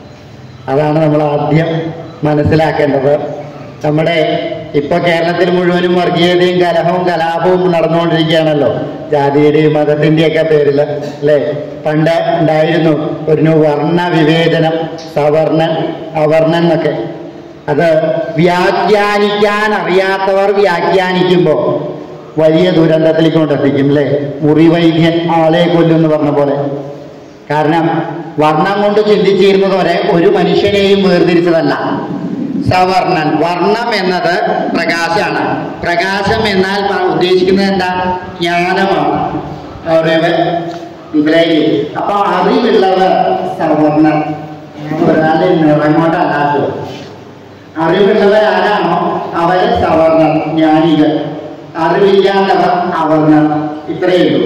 S7: അതാണ് നമ്മൾ ആദ്യം മനസ്സിലാക്കേണ്ടത് നമ്മുടെ ഇപ്പൊ കേരളത്തിൽ മുഴുവനും വർഗീയതയും കലഹവും കലാപവും നടന്നുകൊണ്ടിരിക്കുകയാണല്ലോ ജാതിയുടെയും മതത്തിന്റെയൊക്കെ പേരിൽ അല്ലേ പണ്ട് ഉണ്ടായിരുന്നു ഒരു വർണ്ണ വിവേചനം സവർണൻ അവർണൻ എന്നൊക്കെ അത് വ്യാഖ്യാനിക്കാൻ അറിയാത്തവർ വ്യാഖ്യാനിക്കുമ്പോൾ വലിയ ദുരന്തത്തിലേക്ക് കൊണ്ടെത്തിക്കും അല്ലേ മുറിവൈദ്യൻ ആളെ കൊല്ലുമെന്ന് പറഞ്ഞ പോലെ കാരണം വർണ്ണം കൊണ്ട് ചിന്തിച്ചിരുന്നത് വരെ ഒരു മനുഷ്യനെയും വേർതിരിച്ചതല്ല സവർണൻ വർണ്ണം എന്നത് പ്രകാശമാണ് പ്രകാശം എന്നാൽ പ- ഉദ്ദേശിക്കുന്നത് എന്താ ജ്ഞാനമാണ് അറിവ് മനസ്സിലായില്ലേ അപ്പൊ അറിവുള്ളവർ സവർണൻ ഒരാളുടെ നിറം കൊണ്ടല്ലാത്തത് അറിവുള്ളവർ ആരാണോ അവര് സവർണർ ജ്ഞാനികൾ അറിവില്ലാത്തവർ അവർണർ ഇത്രയേ ഉള്ളൂ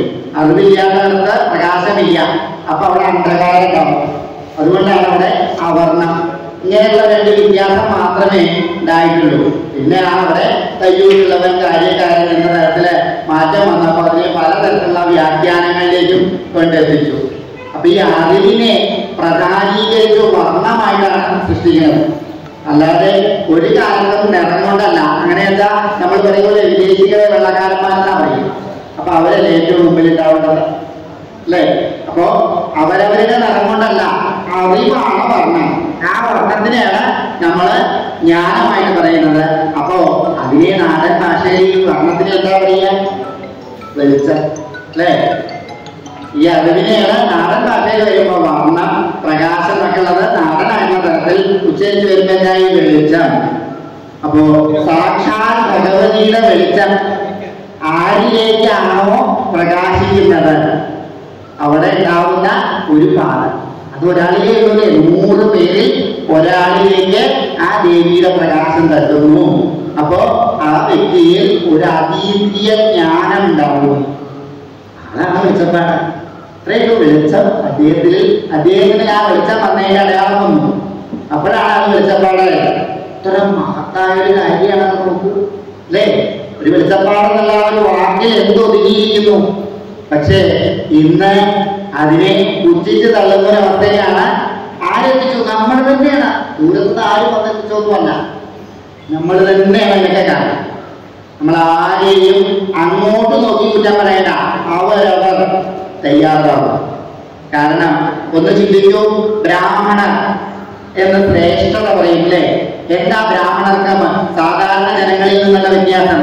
S7: അറിവില്ലാത്തവർക്ക് പ്രകാശമില്ല അപ്പൊ അവിടെ അന്ധകാരം ഉണ്ടാവും അതുകൊണ്ടാണ് അവിടെ അവർണം ഇങ്ങനെയുള്ള രണ്ട് വ്യത്യാസം മാത്രമേ ഉണ്ടായിട്ടുള്ളൂ പിന്നെ അവിടെ തയ്യൂരുള്ളവൻ കാര്യക്കാരൻ എന്ന തരത്തില് മാറ്റം വന്നപ്പോൾ അതിനെ പലതരത്തിലുള്ള വ്യാഖ്യാനങ്ങളിലേക്കും കൊണ്ടെത്തിച്ചു അപ്പൊ ഈ അറിവിനെ പ്രധാനീകരിച്ച് വർണ്ണമായിട്ടാണ് സൃഷ്ടിക്കുന്നത് അല്ലാതെ ഒരു കാലത്തും നിറം കൊണ്ടല്ല അങ്ങനെ എന്താ നമ്മൾ പറയുമ്പോൾ വിദേശികളെ വെള്ളക്കാരന്മാരെന്നാ പറയും അപ്പൊ അവരല്ലേ ഏറ്റവും മുമ്പിൽ ഉണ്ടാവേണ്ടത് അല്ലേ അപ്പോ അവരവരുടെ നിറം കൊണ്ടല്ല അറിവാണ് വർണ്ണം ആ വർണ്ണത്തിനെയാണ് നമ്മള് ജ്ഞാനമായിട്ട് പറയുന്നത് അപ്പോ അതിനെ നാടൻ ഭാഷയിൽ വർണ്ണത്തിന് എന്താ പറയുക വെളിച്ചം അല്ലേ ഈ അറിവിനെയാണ് നാടൻ ഭാഷയിൽ വരുമ്പോൾ വർണ്ണം പ്രകാശം എന്നൊക്കെ ഉള്ളത് നാടനായിരുന്ന തരത്തിൽ ഉച്ചരിച്ച് വരുമ്പോൾ എന്തായി വെളിച്ചം അപ്പോ സാക്ഷാൽ ഭഗവതിയുടെ വെളിച്ചം ആരിലേക്കാണോ പ്രകാശിക്കുന്നത് അവിടെ ഉണ്ടാവുന്ന ഒരു പാത അത് ഒരാളിലേക്കുള്ള നൂറ് പേരിൽ ഒരാളിലേക്ക് ആ ദേവിയുടെ പ്രകാശം തട്ടുന്നു അപ്പോ ആ വ്യക്തിയിൽ ഒരു അതീന്ദ്രിയ ജ്ഞാനം ഉണ്ടാവും അതാണ് വെളിച്ചപ്പാട് ഇത്രയൊക്കെ വെളിച്ചം അദ്ദേഹത്തിൽ അദ്ദേഹത്തിന് ആ വെളിച്ചം വന്നതിന്റെ അടയാളം വന്നു അപ്പോഴാണ് അത് വെളിച്ചപ്പാട് ഇത്ര മഹത്തായ ഒരു കാര്യമാണ് അത് നോക്കൂ അല്ലേ ഒരു വെളിച്ചപ്പാടെന്നുള്ള ആ ഒരു വാക്കിൽ എന്ത് ഒതുങ്ങിയിരിക്കുന്നു പക്ഷേ ഇന്ന് അതിനെ പുച്ഛിച്ച് തള്ളുന്ന ഒരു അവസ്ഥയാണ് ആരെത്തിച്ചു നമ്മൾ തന്നെയാണ് ദൂരത്ത് ആരും വന്നെത്തിച്ചൊന്നുമല്ല നമ്മൾ തന്നെയാണ് ഇതൊക്കെ കാണുന്നത് നമ്മൾ ആരെയും അങ്ങോട്ട് നോക്കി കുറ്റം പറയണ്ട അവരവർ തയ്യാറാവും കാരണം ഒന്ന് ചിന്തിക്കൂ ബ്രാഹ്മണർ എന്ന് ശ്രേഷ്ഠത പറയില്ലേ എന്താ ബ്രാഹ്മണർക്ക് മ- സാധാരണ ജനങ്ങളിൽ നിന്നുള്ള വ്യത്യാസം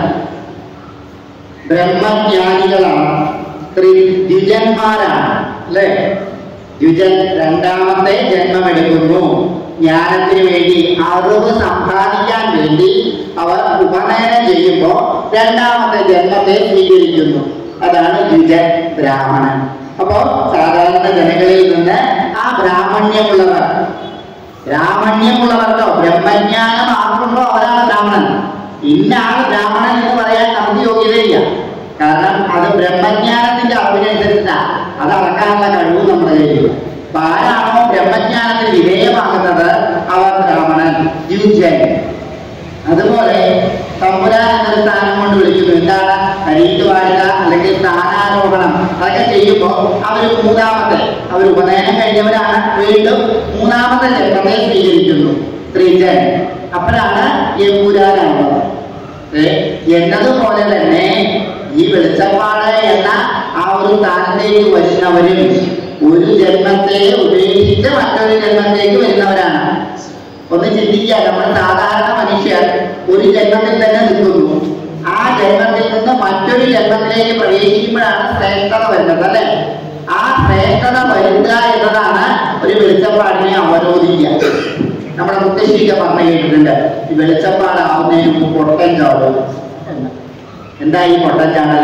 S7: ബ്രഹ്മജ്ഞാനികളാണ് സ്ത്രീ ദ്വിജന്മാരാണ് അല്ലേ ദ്വിജൻ രണ്ടാമത്തെ ജന്മമെടുക്കുന്നു ജ്ഞാനത്തിന് വേണ്ടി അറിവ് സമ്പാദിക്കാൻ വേണ്ടി അവർ ഉപനയനം ചെയ്യുമ്പോൾ രണ്ടാമത്തെ ജന്മത്തെ സ്വീകരിക്കുന്നു അതാണ് ദ്വിജൻ ബ്രാഹ്മണൻ അപ്പോ സാധാരണ ജനങ്ങളിൽ നിന്ന് ആ ബ്രാഹ്മണ്യമുള്ളവർ ബ്രാഹ്മണ്യമുള്ളവർക്കോ ബ്രഹ്മജ്ഞാനം ആർക്കുണ്ടോ അവരാണ് ബ്രാഹ്മണൻ ഇന്ന ആൾ ബ്രാഹ്മണൻ എന്ന് പറയാൻ നമുക്ക് യോഗ്യതയില്ല കാരണം അത് ബ്രഹ്മജ്ഞാനത്തിന്റെ അറിവിനനുസരിച്ചില്ല അത് അളക്കാനുള്ള കഴിവ് നമ്മുടെ കയ്യിലില്ല അപ്പൊ ആരാണോ ബ്രഹ്മജ്ഞാനത്തിന് വിധേയമാകുന്നത് അവർ ബ്രാഹ്മണൻ ദ്യുജൻ അതുപോലെ തമ്പുരാൻ എന്നൊരു സ്ഥാനം കൊണ്ട് വിളിക്കുന്നു എന്താണ് കരീറ്റ് വാഴുക അല്ലെങ്കിൽ സ്ഥാനാരോപണം അതൊക്കെ ചെയ്യുമ്പോൾ അവർ മൂന്നാമത്തെ അവർ ഉപനയനം കഴിഞ്ഞവരാണ് വീണ്ടും മൂന്നാമത്തെ ജന്മത്തെ സ്വീകരിക്കുന്നു സ്ത്രീജൻ അപ്പോഴാണ് എമ്പുരാനാകുന്നത് ഏ, എന്നതുപോലെ തന്നെ ഈ വെളിച്ചപ്പാട് എന്ന ആ ഒരു സ്ഥാനത്തേക്ക് വരുന്നവരും ഒരു ജന്മത്തെ ഉപേക്ഷിച്ച് മറ്റൊരു ജന്മത്തേക്ക് വരുന്നവരാണ് ഒന്ന് ചിന്തിക്കുക നമ്മൾ സാധാരണ മനുഷ്യർ ഒരു ജന്മത്തിൽ തന്നെ നിൽക്കുന്നു ആ ജന്മത്തിൽ നിന്ന് മറ്റൊരു ജന്മത്തിലേക്ക് പ്രവേശിക്കുമ്പോഴാണ് ശ്രേഷ്ഠത വരുന്നത് അല്ലെ ആ ശ്രേഷ്ഠത വരുത്തുക എന്നതാണ് ഒരു വെളിച്ചപ്പാടിനെ അവരോധിക്കുക നമ്മുടെ മുത്തശ്ശിയൊക്കെ പറഞ്ഞു കേട്ടിട്ടുണ്ട് ഈ വെളിച്ചപ്പാടാവുന്നതിന് മുമ്പ് പൊട്ടൻ ചാടും എന്ന് എന്താ ഈ പൊട്ടൻ ചാടല്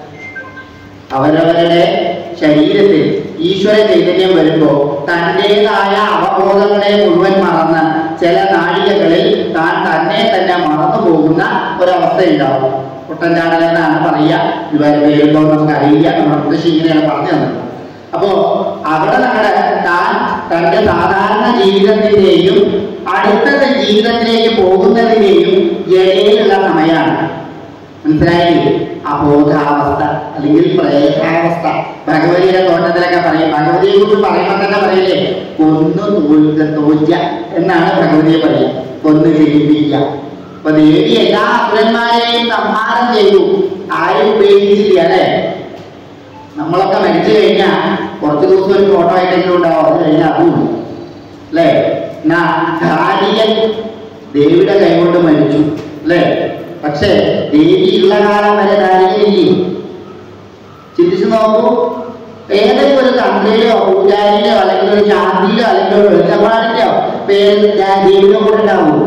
S7: അവരവരുടെ ശരീരത്തിൽ ഈശ്വര ചൈതന്യം വരുമ്പോൾ തൻ്റെതായ അവബോധങ്ങളെ മുഴുവൻ മറന്ന് ചില നാഴികകളിൽ താൻ തന്നെ തന്നെ മറന്നു പോകുന്ന ഒരവസ്ഥ ഉണ്ടാവും പൊട്ടൻചാടൽ എന്നാണ് പറയുക ഇതുവരെ വരുമ്പോൾ നമുക്ക് അറിയില്ല നമ്മുടെ മുത്തശ്ശി ഇങ്ങനെയാണ് പറഞ്ഞു തന്നത് അപ്പോ അവിടെ നമ്മുടെ താൻ തന്റെ സാധാരണ ജീവിതത്തിന്റെയും അടുത്തത്തെ ജീവിതത്തിലേക്ക് പോകുന്നതിന്റെയും ഇടയിലുള്ള സമയമാണ് മനസ്സിലായില്ലേ അബോധാവസ്ഥ അല്ലെങ്കിൽ പ്രേതാവസ്ഥ ഭഗവതിയുടെ തോട്ടത്തിലൊക്കെ പറയും ഭഗവതിയെ കുറിച്ച് പറയുമ്പോൾ തന്നെ പറയില്ലേ കൊന്നു തോൽക്ക തോറ്റ എന്നാണ് ഭഗവതിയെ പറയുക കൊന്നു ജയിപ്പിക്കുക അപ്പൊ ദേവി എല്ലാ അസുരന്മാരെയും സംഹാരം ചെയ്തു ആരും ഉപയോഗിച്ചില്ല അല്ലെ നമ്മളൊക്കെ മരിച്ചു കഴിഞ്ഞാൽ കുറച്ച് ദിവസം ഒരു ഫോട്ടോ ആയിട്ടെങ്കിലും ഉണ്ടാവും അത് കഴിഞ്ഞാൽ അതും ഉണ്ട്. അല്ലേ എന്നാ ധാരികൻ ദേവിയുടെ കൈകൊണ്ട് മരിച്ചു അല്ലേ പക്ഷേ ദേവി ഉള്ള കാലം വരെ ധാരികയില്ലേ ചിന്തിച്ചു നോക്കൂ ഏതെങ്കിലും ഒരു തന്ത്രിയിലോ പൂജാരിയിലോ അല്ലെങ്കിൽ ഒരു ശാന്തിയിലോ അല്ലെങ്കിൽ ഒരു വെളിച്ചപ്പാടിന്റെയോ പേര് ഞാൻ ദേവിയുടെ കൂടെ ഉണ്ടാവുമോ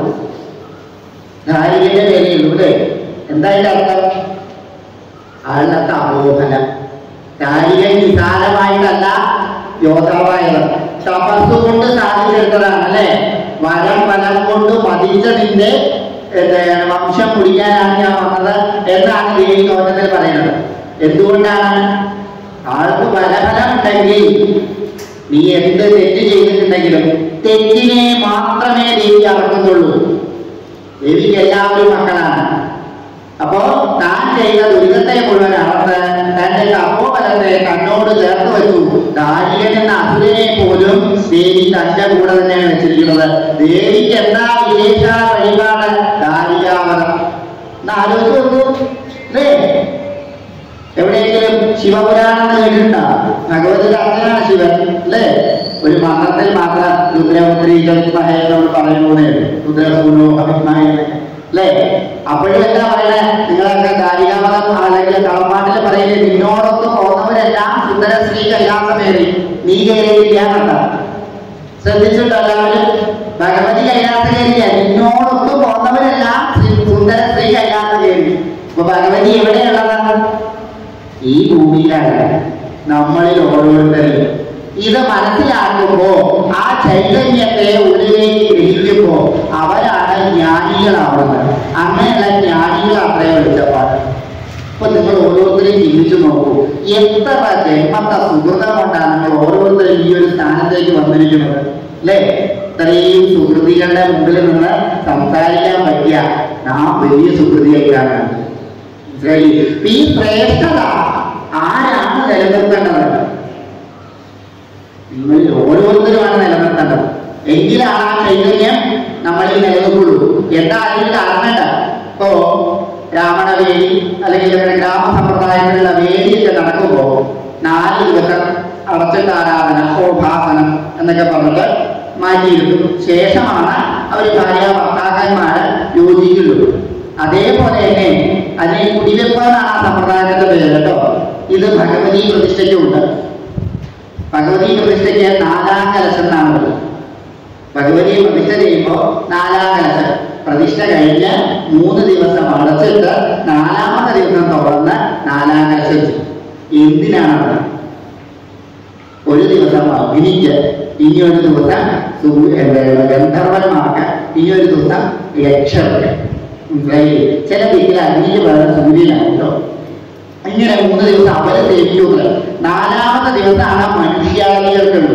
S7: ധാരികന്റെ പേരേ ഉള്ളൂ അല്ലേ എന്താ അതിന്റെ അർത്ഥം ആളിനകത്ത് അബോധനം കാലികൻ വിശാലമായിട്ടല്ല യോദ്ധാവായത് തപസ് കൊണ്ട് സാധിച്ചെടുത്തതാണ് അല്ലെ വരം ഫലം കൊണ്ട് മതിച്ചതിന്റെ എന്താണ് വംശം കുടിക്കാനാണ് ഞാൻ വന്നത് എന്നാണ് ദേവി തോട്ടത്തിൽ പറയുന്നത് എന്തുകൊണ്ടാണ് ആൾക്ക് ബലഫലം ഉണ്ടെങ്കിൽ നീ എന്ത് തെറ്റ് ചെയ്തിട്ടുണ്ടെങ്കിൽ ചെയ്തിട്ടുണ്ടെങ്കിലും തെറ്റിനെ മാത്രമേ ദേവി അറക്കുന്നുള്ളൂ ദേവിക്ക് എല്ലാവരും മക്കളാണ് അപ്പോ താൻ ചെയ്ത ദുരിതത്തെ മുഴുവൻ അളന്ന് തന്റെ തപോബലത്തെ തന്നോട് ചേർത്ത് വെച്ചു ദാരികൻ എന്ന അസുരനെ പോലും ദേവി തന്റെ കൂടെ തന്നെയാണ് വെച്ചിരിക്കുന്നത് ദേവിക്ക് എന്താ വിശേഷ വഴിപാട് ദാരികാവനം എന്ന് ആലോചിച്ച് നോക്കൂ അല്ലേ എവിടെയെങ്കിലും ശിവപുരാണം എന്ന് കേട്ടിട്ടുണ്ടോ ഭഗവതിയുടെ അച്ഛനാണ് ശിവൻ അല്ലേ ഒരു മന്ത്രത്തിൽ മാത്രം രുദ്രപുത്രി മഹേന്ദ്രോട് പറയുന്നൂടെ രുദ്രസൂനോഹമായി അല്ലേ അപ്പോഴും എന്താ പറയണേ നിങ്ങളൊക്കെ കാരികാമതം അല്ലെങ്കിൽ കളപ്പാട്ടിൽ പറയുന്നത് നിന്നോടൊത്ത് പോകുന്നവരെല്ലാം സുന്ദര സ്ത്രീ കൈലാസമേറി നീ കയറിയില്ല എന്നല്ല ശ്രദ്ധിച്ചിട്ടുണ്ടോ എല്ലാവരും ഭഗവതി കൈലാസ കയറിയ നിന്നോടൊത്ത് പോകുന്നവരെല്ലാം ശ്രീ- സുന്ദര സ്ത്രീ കൈലാസ കയറി അപ്പൊ ഭഗവതി എവിടെയുള്ളതാണ് ഈ ഭൂമിയിലാണ് നമ്മളിൽ ഓരോരുത്തരും ഇത് മനസ്സിലാക്കുമ്പോ ആ ചൈതന്യത്തെ ഉള്ളിലേക്ക് ഗ്രഹിക്കുമ്പോ അവരാണ് ജ്ഞാനികളാവുന്നത് അങ്ങനെയുള്ള ജ്ഞാനികൾ അത്രയും വെളിച്ചപ്പാട് ഇപ്പൊ നിങ്ങൾ ഓരോരുത്തരെയും ചിന്തിച്ചു നോക്കൂ എത്ര ജന്മത്തെ സുഹൃതം കൊണ്ടാണ് നിങ്ങൾ ഓരോരുത്തരും ഈ ഒരു സ്ഥാനത്തേക്ക് വന്നിരിക്കുന്നത് അല്ലേ ഇത്രയും സുഹൃതികളുടെ മുമ്പിൽ നിന്ന് സംസാരിക്കാൻ പറ്റിയ നാം വലിയ സുഹൃതിയായിട്ടാണ് മനസ്സിലായി ഇപ്പൊ ഈ ശ്രേഷ്ഠത ആരാണ് നിലനിർത്തേണ്ടത് നിങ്ങളിൽ ഓരോരുത്തരുമാണ് നിലനിർത്തേണ്ടത് എങ്കിലാണ് ആ ചൈതന്യം നമ്മളിൽ നിലനിൽക്കുള്ളൂ എന്താ അതിന് കാരണമുണ്ട് ഇപ്പോ രാവണ വേദി അല്ലെങ്കിൽ നമ്മുടെ ഗ്രാമസമ്പ്രദായത്തിലുള്ള വേദിയൊക്കെ നടക്കുമ്പോ നാല് ദിവസം അടച്ചിട്ട് ആരാധന ഉപാസനം എന്നൊക്കെ പറഞ്ഞിട്ട് മാറ്റിയിരുന്നു ശേഷമാണ് അവർ ഭാര്യ ഭർത്താക്കന്മാര് യോജിക്കുള്ളൂ അതേപോലെ തന്നെ അതിനെ കുടിവെപ്പ് എന്നാണ് ആ സമ്പ്രദായത്തിന്റെ പേര് കേട്ടോ ഇത് ഭഗവതി പ്രതിഷ്ഠയ്ക്കുണ്ട് ഭഗവതി പ്രതിഷ്ഠയ്ക്ക് നാലാം കലശം എന്നാണ് പറയുന്നത് ഭഗവതി പ്രതിഷ്ഠ ചെയ്യുമ്പോൾ നാലാം കലശം പ്രതിഷ്ഠ കഴിഞ്ഞ് മൂന്ന് ദിവസം അടച്ചിട്ട് നാലാമത്തെ ദിവസം തുറന്ന് നാലാം കലശം ചെയ്യും എന്തിനാണ് ഒരു ദിവസം അഗ്നിക്ക് ഇനി ഒരു ദിവസം സൂ- എന്താ, ഗന്ധർവന്മാർക്ക് ഇനി ഒരു ദിവസം യക്ഷർക്ക് മനസ്സിലായില്ലേ? ചില ദിക്കിൽ അഗ്നിക്ക് പകരം സൂര്യനാണ് കേട്ടോ ഇങ്ങനെ മൂന്ന് ദിവസം അവരെ സേവിക്കുന്നത് നാലാമത്തെ ദിവസമാണ് മനുഷ്യാദികൾക്കുള്ളൂ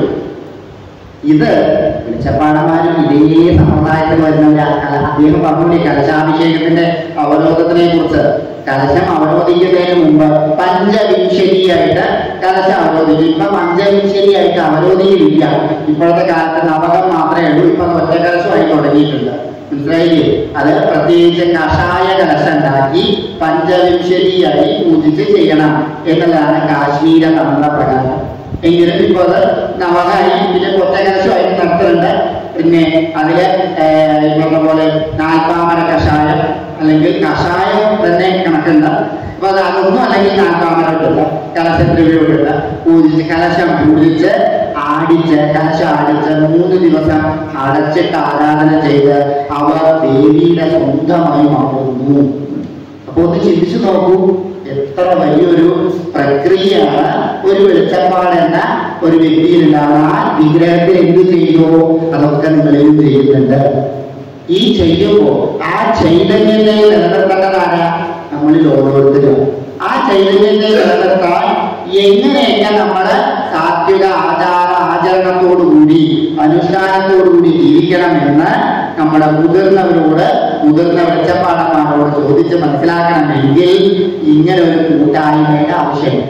S7: ഇത് വെളിച്ചപ്പാടന്മാരും ഇതേ സമ്പ്രദായത്തിൽ വരുന്നവരാ കല അദ്ദേഹം പറഞ്ഞൂടെ കലശാഭിഷേകത്തിന്റെ അവരോധത്തിനെ കുറിച്ച് കലശം അവരോധിക്കുന്നതിന് മുമ്പ് പഞ്ചവിംശതിയായിട്ട് കലശം അവരോധിക്കും ഇപ്പൊ പഞ്ചവിംശതിയായിട്ട് അവരോധിക്കില്ല ഇപ്പോഴത്തെ കാലത്ത് നവകം മാത്രമേ ഉള്ളൂ ഇപ്പൊ ഒറ്റ കലശമായി തുടങ്ങിയിട്ടുണ്ട് മനസ്സിലായില്ലേ അത് പ്രത്യേകിച്ച് കഷായ കലശം ഉണ്ടാക്കി പഞ്ചവിംശതിയായി പൂജിച്ച് ചെയ്യണം എന്നുള്ളതാണ് കാശ്മീര തന്ത്രപ്രകാരം എങ്കിലും ഇപ്പോൾ അത് നവകായി പിന്നെ കൊറ്റകലശമായിട്ട് നടത്തുന്നുണ്ട് പിന്നെ അതില് ഏർ ഈ പറഞ്ഞ പോലെ നാൽപ്പാമര കഷായം അല്ലെങ്കിൽ കഷായം തന്നെ കണക്കുണ്ട് അപ്പൊ അത് അതൊന്നും അല്ലെങ്കിൽ നാൽപ്പാമര ഇട്ടില്ല കലശദ്രവ്യം ഇട്ടില്ല പൂജിച്ച് കലശം പൂജിച്ച് ആടിച്ച് കലശം ആടിച്ച് മൂന്ന് ദിവസം അടച്ചിട്ട് ആരാധന ചെയ്ത് അവർ ദേവിയുടെ സ്വന്തമായി മാറുന്നു അപ്പൊ ഒന്ന് ചിന്തിച്ചു നോക്കൂ എത്ര വലിയൊരു പ്രക്രിയയാണ് ഒരു വെളിച്ചപ്പാടെന്ന ഒരു വ്യക്തിയിലുണ്ടാവുന്ന ആ വിഗ്രഹത്തിൽ എന്ത് ചെയ്തോ അതൊക്കെ നിങ്ങളിലും ചെയ്യുന്നുണ്ട് ഈ ചെയ്യുമ്പോ ആ ചൈതന്യത്തെ നിലനിർത്തേണ്ടതാരാ നമ്മളിൽ ഓരോരുത്തരും ആ ചൈതന്യത്തെ നിലനിർത്താൻ എങ്ങനെയൊക്കെ നമ്മള് സാത്വിക ആചാര ആചരണത്തോടുകൂടി അനുഷ്ഠാനത്തോടുകൂടി ജീവിക്കണമെന്ന് നമ്മുടെ മുതിർന്നവരോട് മുതിർന്ന വെളിച്ചപ്പാടന്മാരോട് ചോദിച്ച് മനസ്സിലാക്കണമെങ്കിൽ ഇങ്ങനെ ഒരു കൂട്ടായ്മയുടെ ആവശ്യമുണ്ട്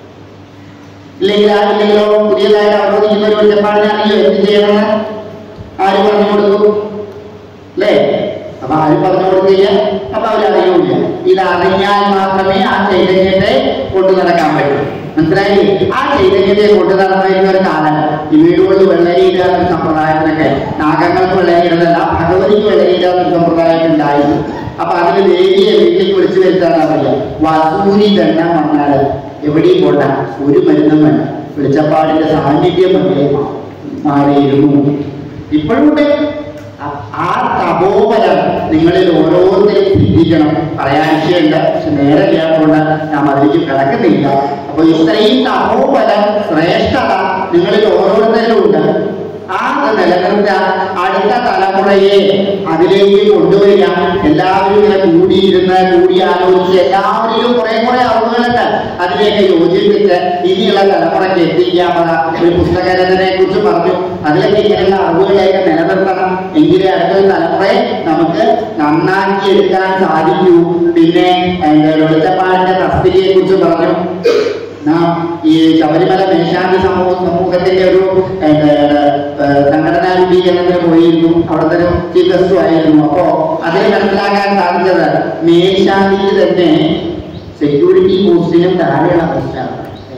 S7: ഇല്ലെങ്കിൽ ആരില്ലെങ്കിലോ പുതിയതായിട്ട് അവതരിക്കുന്ന ഒരു വെളിച്ചപ്പാടിനാണെങ്കിലോ എന്ത് ചെയ്യണമെന്ന് ആര് പറഞ്ഞു കൊടുക്കും അല്ലേ അപ്പൊ ആരും പറഞ്ഞു കൊടുക്കില്ല അപ്പൊ അവരറിയൂല ഇത് അറിഞ്ഞാൽ മാത്രമേ ആ ചൈതന്യത്തെ കൊണ്ടു നടക്കാൻ പറ്റൂ മനസ്സിലായി ആ ചൈതന്യത്തെ കൊണ്ടു നടന്നിരുന്ന ഒരു കാലം ഈ വീടുകളിൽ വെള്ളരിയിടാൻ ഒരു സമ്പ്രദായത്തിനൊക്കെ നാഗങ്ങൾക്ക് വെള്ളരിയിടുന്നല്ല ഭഗവതിക്ക് വെള്ളരിയിടാൻ ഒരു സമ്പ്രദായം ഉണ്ടായിരുന്നു അപ്പൊ അതിന് ദേവിയെ വീട്ടിലേക്ക് വിളിച്ചു വരുത്താൻ അറിയില്ല വസൂരി ദണ്ഡം വന്നാൽ എവിടെയും പോണ്ട ഒരു മരുന്നും വേണ്ട വെളിച്ചപ്പാടിന്റെ സാന്നിധ്യം വന്നേ മാറിയിരുന്നു ഇപ്പോഴും ഉണ്ട് ആ- ആ തപോബലം നിങ്ങളിൽ ഓരോരുത്തരും ചിന്തിക്കണം പറയാൻ വിഷയമുണ്ട് പക്ഷെ നേരെ ഇല്ലാത്തതുകൊണ്ട് ഞാൻ അതിലേക്ക് കിടക്കുന്നില്ല അപ്പൊ ഇത്രയും തപോബലം ശ്രേഷ്ഠത നിങ്ങളിൽ ഓരോരുത്തരിലും ഉണ്ട് ആ അത് നിലനിർത്താൻ അടുത്ത തലമുറയെ അതിലേക്ക് കൊണ്ടുവരിക എല്ലാവരും ഇങ്ങനെ കൂടിയിരുന്ന് കൂടി ആലോചിച്ച് എല്ലാവരിലും കുറെ കുറെ അറിവുകളുണ്ട് അതിലേക്ക് യോജിപ്പിച്ച് ഇനിയുള്ള തലമുറയ്ക്ക് എത്തിക്കാനുള്ള ഒരു പുസ്തകരചനയെ കുറിച്ച് പറഞ്ഞു അതിലൊക്കെ ഇങ്ങനെയുള്ള അറിവുകളെയൊക്കെ നിലനിർത്തണം എങ്കിലേ അടുത്തൊരു തലമുറയെ നമുക്ക് നന്നാക്കി എടുക്കാൻ സാധിക്കൂ പിന്നെ എന്താ വെളിച്ചപ്പാടിന്റെ തസ്തികയെ കുറിച്ച് പറഞ്ഞു നാം ഈ ശബരിമല മേശാന്തി സമൂഹ സമൂഹത്തിന്റെ ഒരു എന്താ, ഏഹ്, സംഘടനാ രൂപീകരണത്തിന് പോയിരുന്നു അവിടുത്തെ ഒരു ചീഫ് ഗസ്റ്റും ആയിരുന്നു അപ്പോ അതിൽ മനസ്സിലാക്കാൻ സാധിച്ചത് മേശാന്തിക്ക് തന്നെ സെക്യൂരിറ്റി പോസ്റ്റിനും താഴെയുള്ള പോസ്റ്റാണ്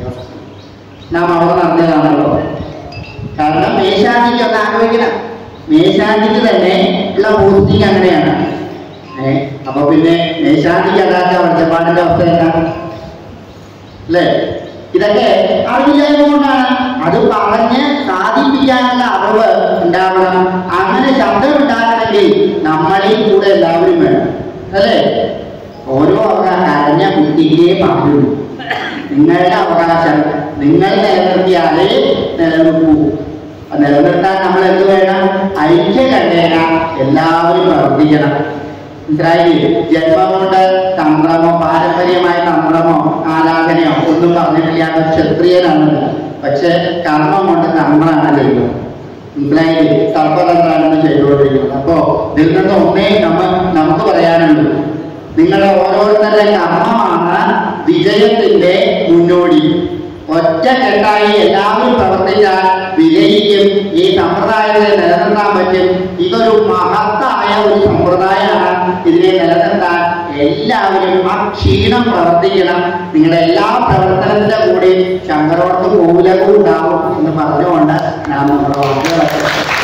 S7: നാം അവിടെ നടന്നതാണല്ലോ കാരണം മേശാന്തിക്ക് ഒന്ന് ആലോചിക്കണം മേശാന്തിക്ക് തന്നെ ഉള്ള പോസ്റ്റിംഗ് അങ്ങനെയാണ് ഏഹ് അപ്പൊ പിന്നെ മേശാന്തിക്ക് അതാത്ത ഒറ്റപ്പാടിന്റെ അവസ്ഥ എന്താണ് അല്ലേ ഇതൊക്കെ അറിവില്ലായ്മ കൊണ്ടാണ് അത് പറഞ്ഞ് സാധിപ്പിക്കാനുള്ള അറിവ് ഉണ്ടാവണം അങ്ങനെ ശബ്ദം ഉണ്ടാകണമെങ്കിൽ നമ്മളിൽ കൂടെ എല്ലാവരും വേണം അല്ലേ ഓരോ അവകാശം അരഞ്ഞ കുട്ടിക്കേ പാടുള്ളൂ നിങ്ങളുടെ അവകാശം നിങ്ങൾ നിലനിർത്തിയാലേ നിലനിൽക്കൂ അത് നിലനിർത്താൻ നമ്മൾ എന്ത് വേണം ഐക്യകണ്ഠേന എല്ലാവരും പ്രവർത്തിക്കണം മനസ്സിലായില്ലേ ജന്മം കൊണ്ട് തന്ത്രമോ പാരമ്പര്യമായ തന്ത്രമോ ആരാധനയോ ഒന്നും പറഞ്ഞിട്ടില്ലാത്ത ക്ഷത്രിയനാണ് പക്ഷെ കർമ്മം കൊണ്ട് തന്ത്രമാണ് ചെയ്യുന്നത് മനസ്സിലായില്ലേ സർപ്പതന്ത്രാണെന്ന് ചെയ്തുകൊണ്ടിരിക്കുന്നത് അപ്പോ ഇതിൽ നിന്ന് ഒന്നേ നമ്മ നമുക്ക് പറയാനുള്ളൂ നിങ്ങളുടെ ഓരോരുത്തരുടെ കർമ്മമാണ് വിജയത്തിന്റെ മുന്നോടി ഒറ്റക്കെട്ടായി എല്ലാവരും പ്രവർത്തിച്ചാൽ വിജയിക്കും ഈ സമ്പ്രദായത്തെ നിലനിർത്താൻ പറ്റും ഇതൊരു മഹത്തായ ഒരു സമ്പ്രദായമാണ് ഇതിനെ നിലനിർത്താൻ എല്ലാവരും ആ ക്ഷീണം പ്രവർത്തിക്കണം നിങ്ങളുടെ എല്ലാ പ്രവർത്തനത്തിന്റെ കൂടെ ശങ്കരോടത്ത് മൂലകവും ഉണ്ടാവും എന്ന് പറഞ്ഞുകൊണ്ട് ഞാൻ നമ്മുടെ വാക്കുകളൊക്കെ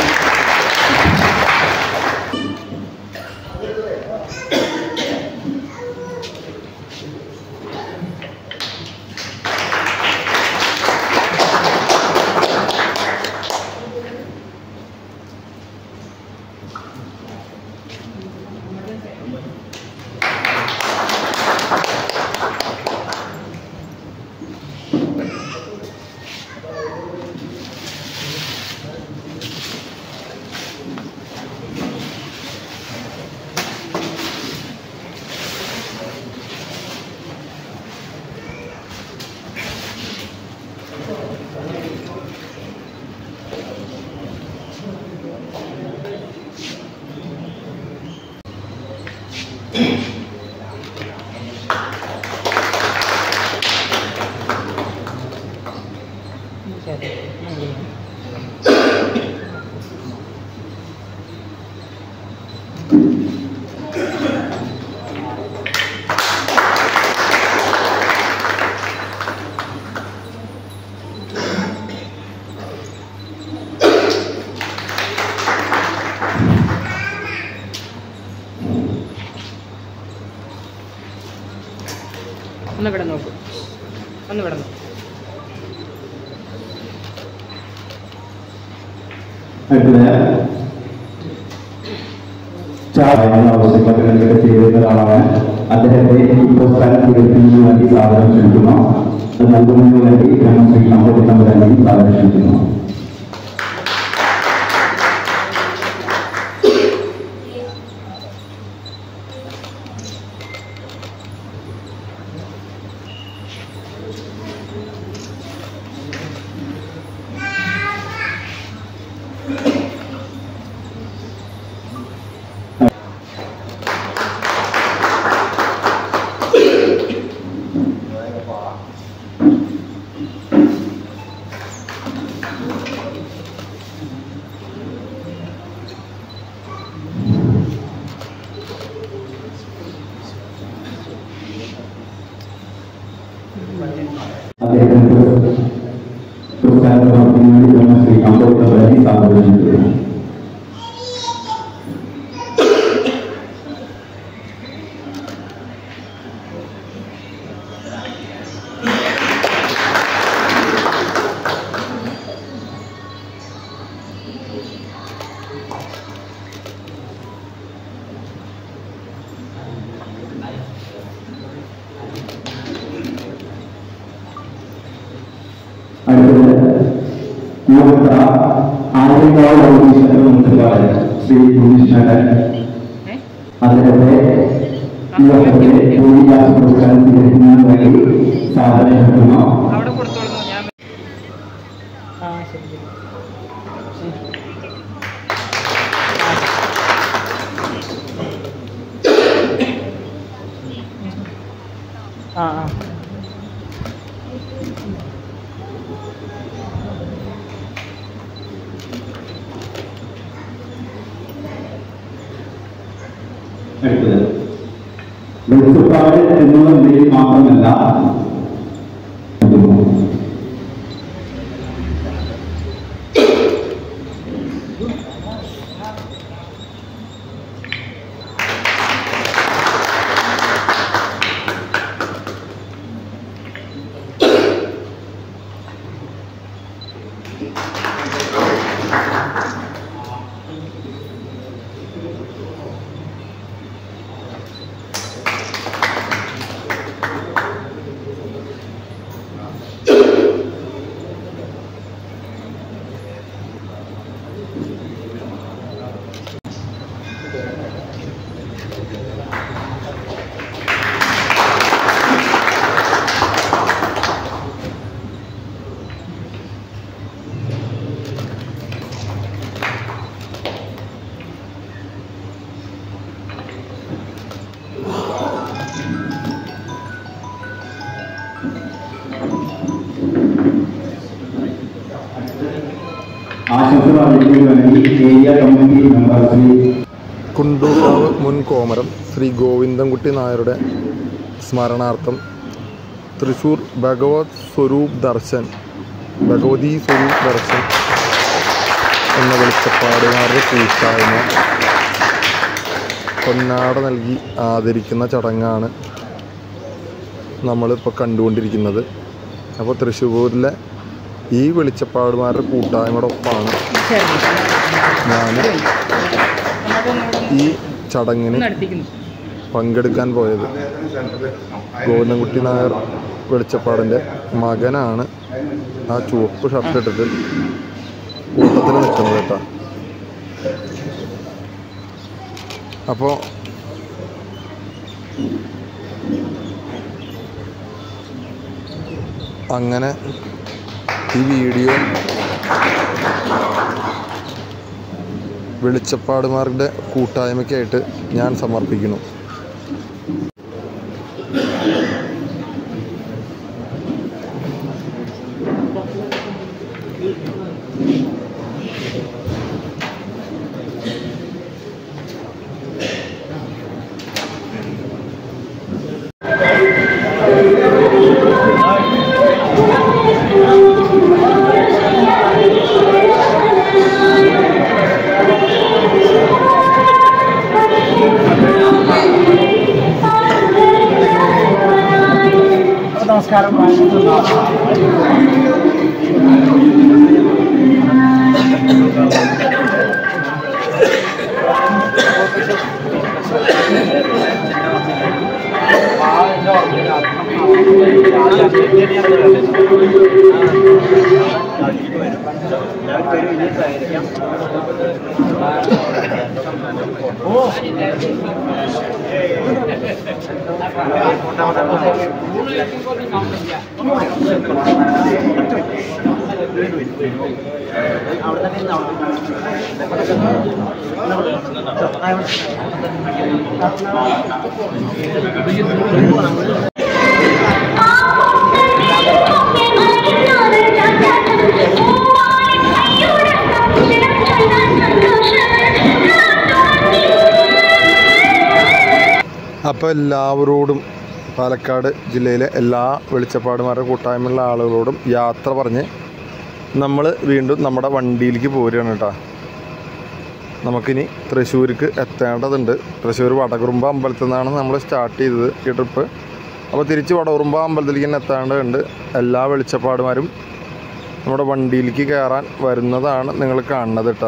S8: ഒന്ന് ഇവിടെ നോക്കൂ ഒന്ന് ഇവിടെ നോക്കൂ
S3: അടുത്തത് ചായ ആവശ്യപ്പെട്ട് ചെയ്തിരുന്ന ഒരാളാണ് അദ്ദേഹത്തെ ഈ പുസ്തകം തികച്ചുന്നതിന് വേണ്ടി സാധനം ക്ഷണിക്കുന്നു അത് നൽകുന്നതിന് വേണ്ടി ബ്രഹ്മശ്രീ അമ്പത്തി തമ്പുരാനെ സാധനം ക്ഷണിക്കുന്നു അദ്ദേഹത്തിന് പുസ്തകം പ്രവർത്തനത്തിന് വേണ്ടി ബ്രഹ്മശ്രീ അമ്പത്തി തമ്പുരാനെ സാധനം ക്ഷണിക്കുന്നു അടുത്തത് യോഗത്ര ആര്യ ആദ്യകാല മുനിസിപ്പാലിറ്റി ശ്രീ ഉണ്ണീഷ്ണൻ അദ്ദേഹത്തെ ഈ വർഷത്തെ ഭൂമികാസ പുരസ്കാരം സ്വീകരിക്കുന്നതിന് വേണ്ടി സാധന ക്ഷണിക്കുന്നു
S8: അവിടെ കൊടുത്തോളുന്നു ഞാൻ ആ ശരി ശരി ആ ആ
S3: അടുത്തത് വെളിച്ചപ്പാട് എന്നുള്ള നിലയിൽ മാത്രമല്ല ആശംസകൾ അറിയിക്കുന്നതിന് വേണ്ടി area committee member Shri
S1: Kundoorkavu മുൻ കോമരം ശ്രീ ഗോവിന്ദൻകുട്ടി നായരുടെ സ്മരണാർത്ഥം തൃശൂർ ഭഗവത് സ്വരൂപ് ദർശൻ ഭഗവതി സ്വരൂപ് ദർശൻ എന്ന വെളിച്ചപ്പാടുകാരുടെ കൂട്ടായ്മ പൊന്നാട നൽകി ആദരിക്കുന്ന ചടങ്ങാണ് നമ്മളിപ്പോൾ കണ്ടുകൊണ്ടിരിക്കുന്നത് അപ്പോൾ തൃശ്ശൂരിലെ ഈ വെളിച്ചപ്പാടുമാരുടെ കൂട്ടായ്മയുടെ ഒപ്പമാണ് ഞാൻ ഈ ചടങ്ങിന്
S8: നടത്തിക്കുന്നു
S1: പങ്കെടുക്കാൻ പോയത് ഗോവിന്ദൻകുട്ടി നായർ വെളിച്ചപ്പാടിൻ്റെ മകനാണ് ആ ചുവപ്പ് ഷർട്ട് ഇട്ടിട്ട് കൂട്ടത്തിൽ നിൽക്കുന്നത് കേട്ടോ അപ്പോൾ അങ്ങനെ ഈ വീഡിയോ വെളിച്ചപ്പാടുമാരുടെ കൂട്ടായ്മയ്ക്കായിട്ട് ഞാൻ സമർപ്പിക്കുന്നു അപ്പോൾ എല്ലാവരോടും പാലക്കാട് ജില്ലയിലെ എല്ലാ വെളിച്ചപ്പാടുമാരുടെ കൂട്ടായ്മയുള്ള ആളുകളോടും യാത്ര പറഞ്ഞ് നമ്മൾ വീണ്ടും നമ്മുടെ വണ്ടിയിലേക്ക് പോരുകയാണ് കേട്ടോ നമുക്കിനി തൃശ്ശൂർക്ക് എത്തേണ്ടതുണ്ട് തൃശ്ശൂർ വടകുറുമ്പ അമ്പലത്തിൽ നിന്നാണ് നമ്മൾ സ്റ്റാർട്ട് ചെയ്തത് ഈ ട്രിപ്പ് അപ്പോൾ തിരിച്ച് വടകുറുമ്പ അമ്പലത്തിലേക്ക് തന്നെ എത്തേണ്ടതുണ്ട് എല്ലാ വെളിച്ചപ്പാടുമാരും നമ്മുടെ വണ്ടിയിലേക്ക് കയറാൻ വരുന്നതാണ് നിങ്ങൾ കാണുന്നത് കേട്ടോ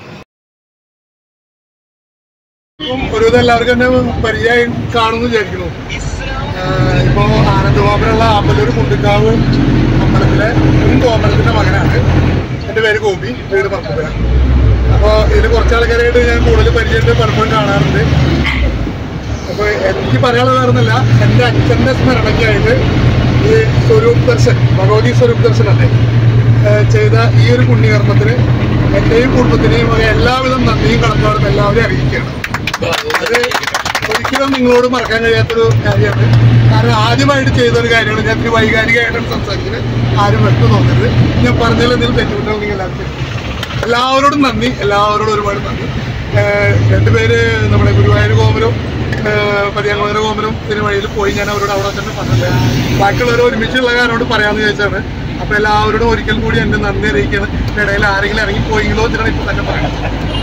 S9: ഒരുവിധം എല്ലാവർക്കും തന്നെ പരിചയം കാണുമെന്ന് വിചാരിക്കുന്നു ആഹ് ഇപ്പോ ആനന്ദഗോപുരമുള്ള ആമ്പല്ലൂർ മുണ്ടിക്കാവ് അമ്പലത്തിലെ മുൻ ഗോപുരത്തിന്റെ മകനാണ് എൻ്റെ പേര് ഗോപി വീട് പറമ്പുര അപ്പോൾ ഇതിൽ കുറച്ച് ആൾക്കാരായിട്ട് ഞാൻ കൂടുതൽ പരിചയമായിട്ട് പലപ്പോഴും കാണാറുണ്ട് അപ്പോൾ എനിക്ക് പറയാനുള്ളത് വേറൊന്നുമില്ല എൻ്റെ അച്ഛൻ്റെ സ്മരണയ്ക്കായിട്ട് ഈ സ്വരൂപ് ദർശൻ ഭഗവതി സ്വരൂപ് ദർശൻ അല്ലേ ഏഹ് ചെയ്ത ഈ ഒരു പുണ്യകർമ്മത്തിന് എൻ്റെയും കുടുംബത്തിനെയും വക എല്ലാവിധം നന്ദിയും കടപ്പാടും എല്ലാവരെയും അറിയിക്കുകയാണ് അത് ഒരിക്കലും നിങ്ങളോട് മറക്കാൻ കഴിയാത്തൊരു കാര്യമാണ് കാരണം ആദ്യമായിട്ട് ചെയ്ത ഒരു കാര്യമാണ് ഞാൻ ഇത്തിരി വൈകാരികമായിട്ടാണ് സംസാരിക്കുന്നത് ആരും വെട്ടു നോക്കരുത് ഞാൻ പറഞ്ഞതിൽ എന്തെങ്കിലും തെറ്റുണ്ടോ നിങ്ങൾ എല്ലാവർക്കും എല്ലാവരോടും നന്ദി എല്ലാവരോടും ഒരുപാട് നന്ദി ഏഹ് രണ്ടുപേര് നമ്മുടെ ഗുരുവായൂർ കോമനും പതിയാങ്കോതര കോമനും ഇതിന് വഴിയിൽ പോയി ഞാൻ അവരോട് അവിടെ തന്നെ പറഞ്ഞില്ല ബാക്കിയുള്ളവർ ഒരുമിച്ചുള്ള കാരണോട് പറയാമെന്ന് ചോദിച്ചാണ് അപ്പൊ എല്ലാവരോടും ഒരിക്കൽ കൂടി എന്റെ നന്ദി അറിയിക്കുകയാണ് ഇടയിൽ ആരെങ്കിലും ഇറങ്ങി പോയെങ്കിലോ എന്നാണ് ഇപ്പൊ തന്നെ പറയുന്നത്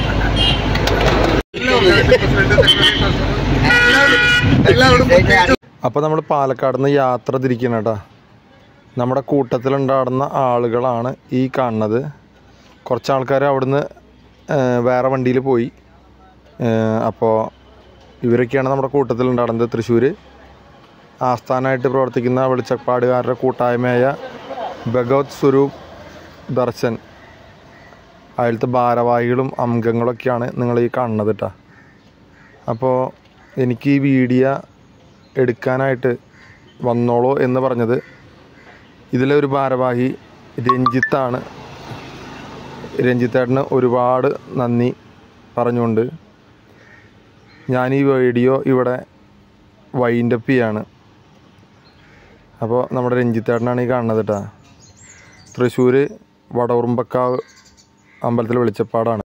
S9: എല്ലാവരും പ്രസിഡന്റ് സെക്രട്ടറി ട്രഷറർ എല്ലാവരും എല്ലാവരോടും പ്രത്യേകിച്ച്
S1: അപ്പോൾ നമ്മൾ പാലക്കാട് നിന്ന് യാത്ര തിരിക്കണം കേട്ടോ നമ്മുടെ കൂട്ടത്തിലുണ്ടാടുന്ന ആളുകളാണ് ഈ കാണുന്നത് കുറച്ച് ആൾക്കാർ അവിടുന്ന് ഏഹ്, വേറെ വണ്ടിയിൽ പോയി അപ്പോൾ ഇവരൊക്കെയാണ് നമ്മുടെ കൂട്ടത്തിലുണ്ടാടുന്നത് തൃശ്ശൂർ ആസ്ഥാനമായിട്ട് പ്രവർത്തിക്കുന്ന വെളിച്ചപ്പാടുകാരുടെ കൂട്ടായ്മയായ ഭഗവത് സ്വരൂപ് ദർശൻ അതിലത്തെ ഭാരവാഹികളും അംഗങ്ങളൊക്കെയാണ് നിങ്ങൾ ഈ കാണുന്നത് കേട്ടോ അപ്പോൾ എനിക്ക് ഈ വീഡിയോ എടുക്കാനായിട്ട് വന്നോളൂ എന്ന് പറഞ്ഞത് ഇതിലെ ഒരു ഭാരവാഹി രഞ്ജിത്താണ് രഞ്ജിത്തേട്ടന് ഒരുപാട് നന്ദി പറഞ്ഞുകൊണ്ട് ഞാൻ ഈ വീഡിയോ ഇവിടെ വൈൻഡപ്പ് ചെയ്യാണ് അപ്പോൾ നമ്മുടെ രഞ്ജിത്തേട്ടനാണ് ഈ കാണുന്നത് കേട്ടോ തൃശ്ശൂർ വടവുറുമ്പക്കാവ് അമ്പലത്തിൽ വെളിച്ചപ്പാടാണ്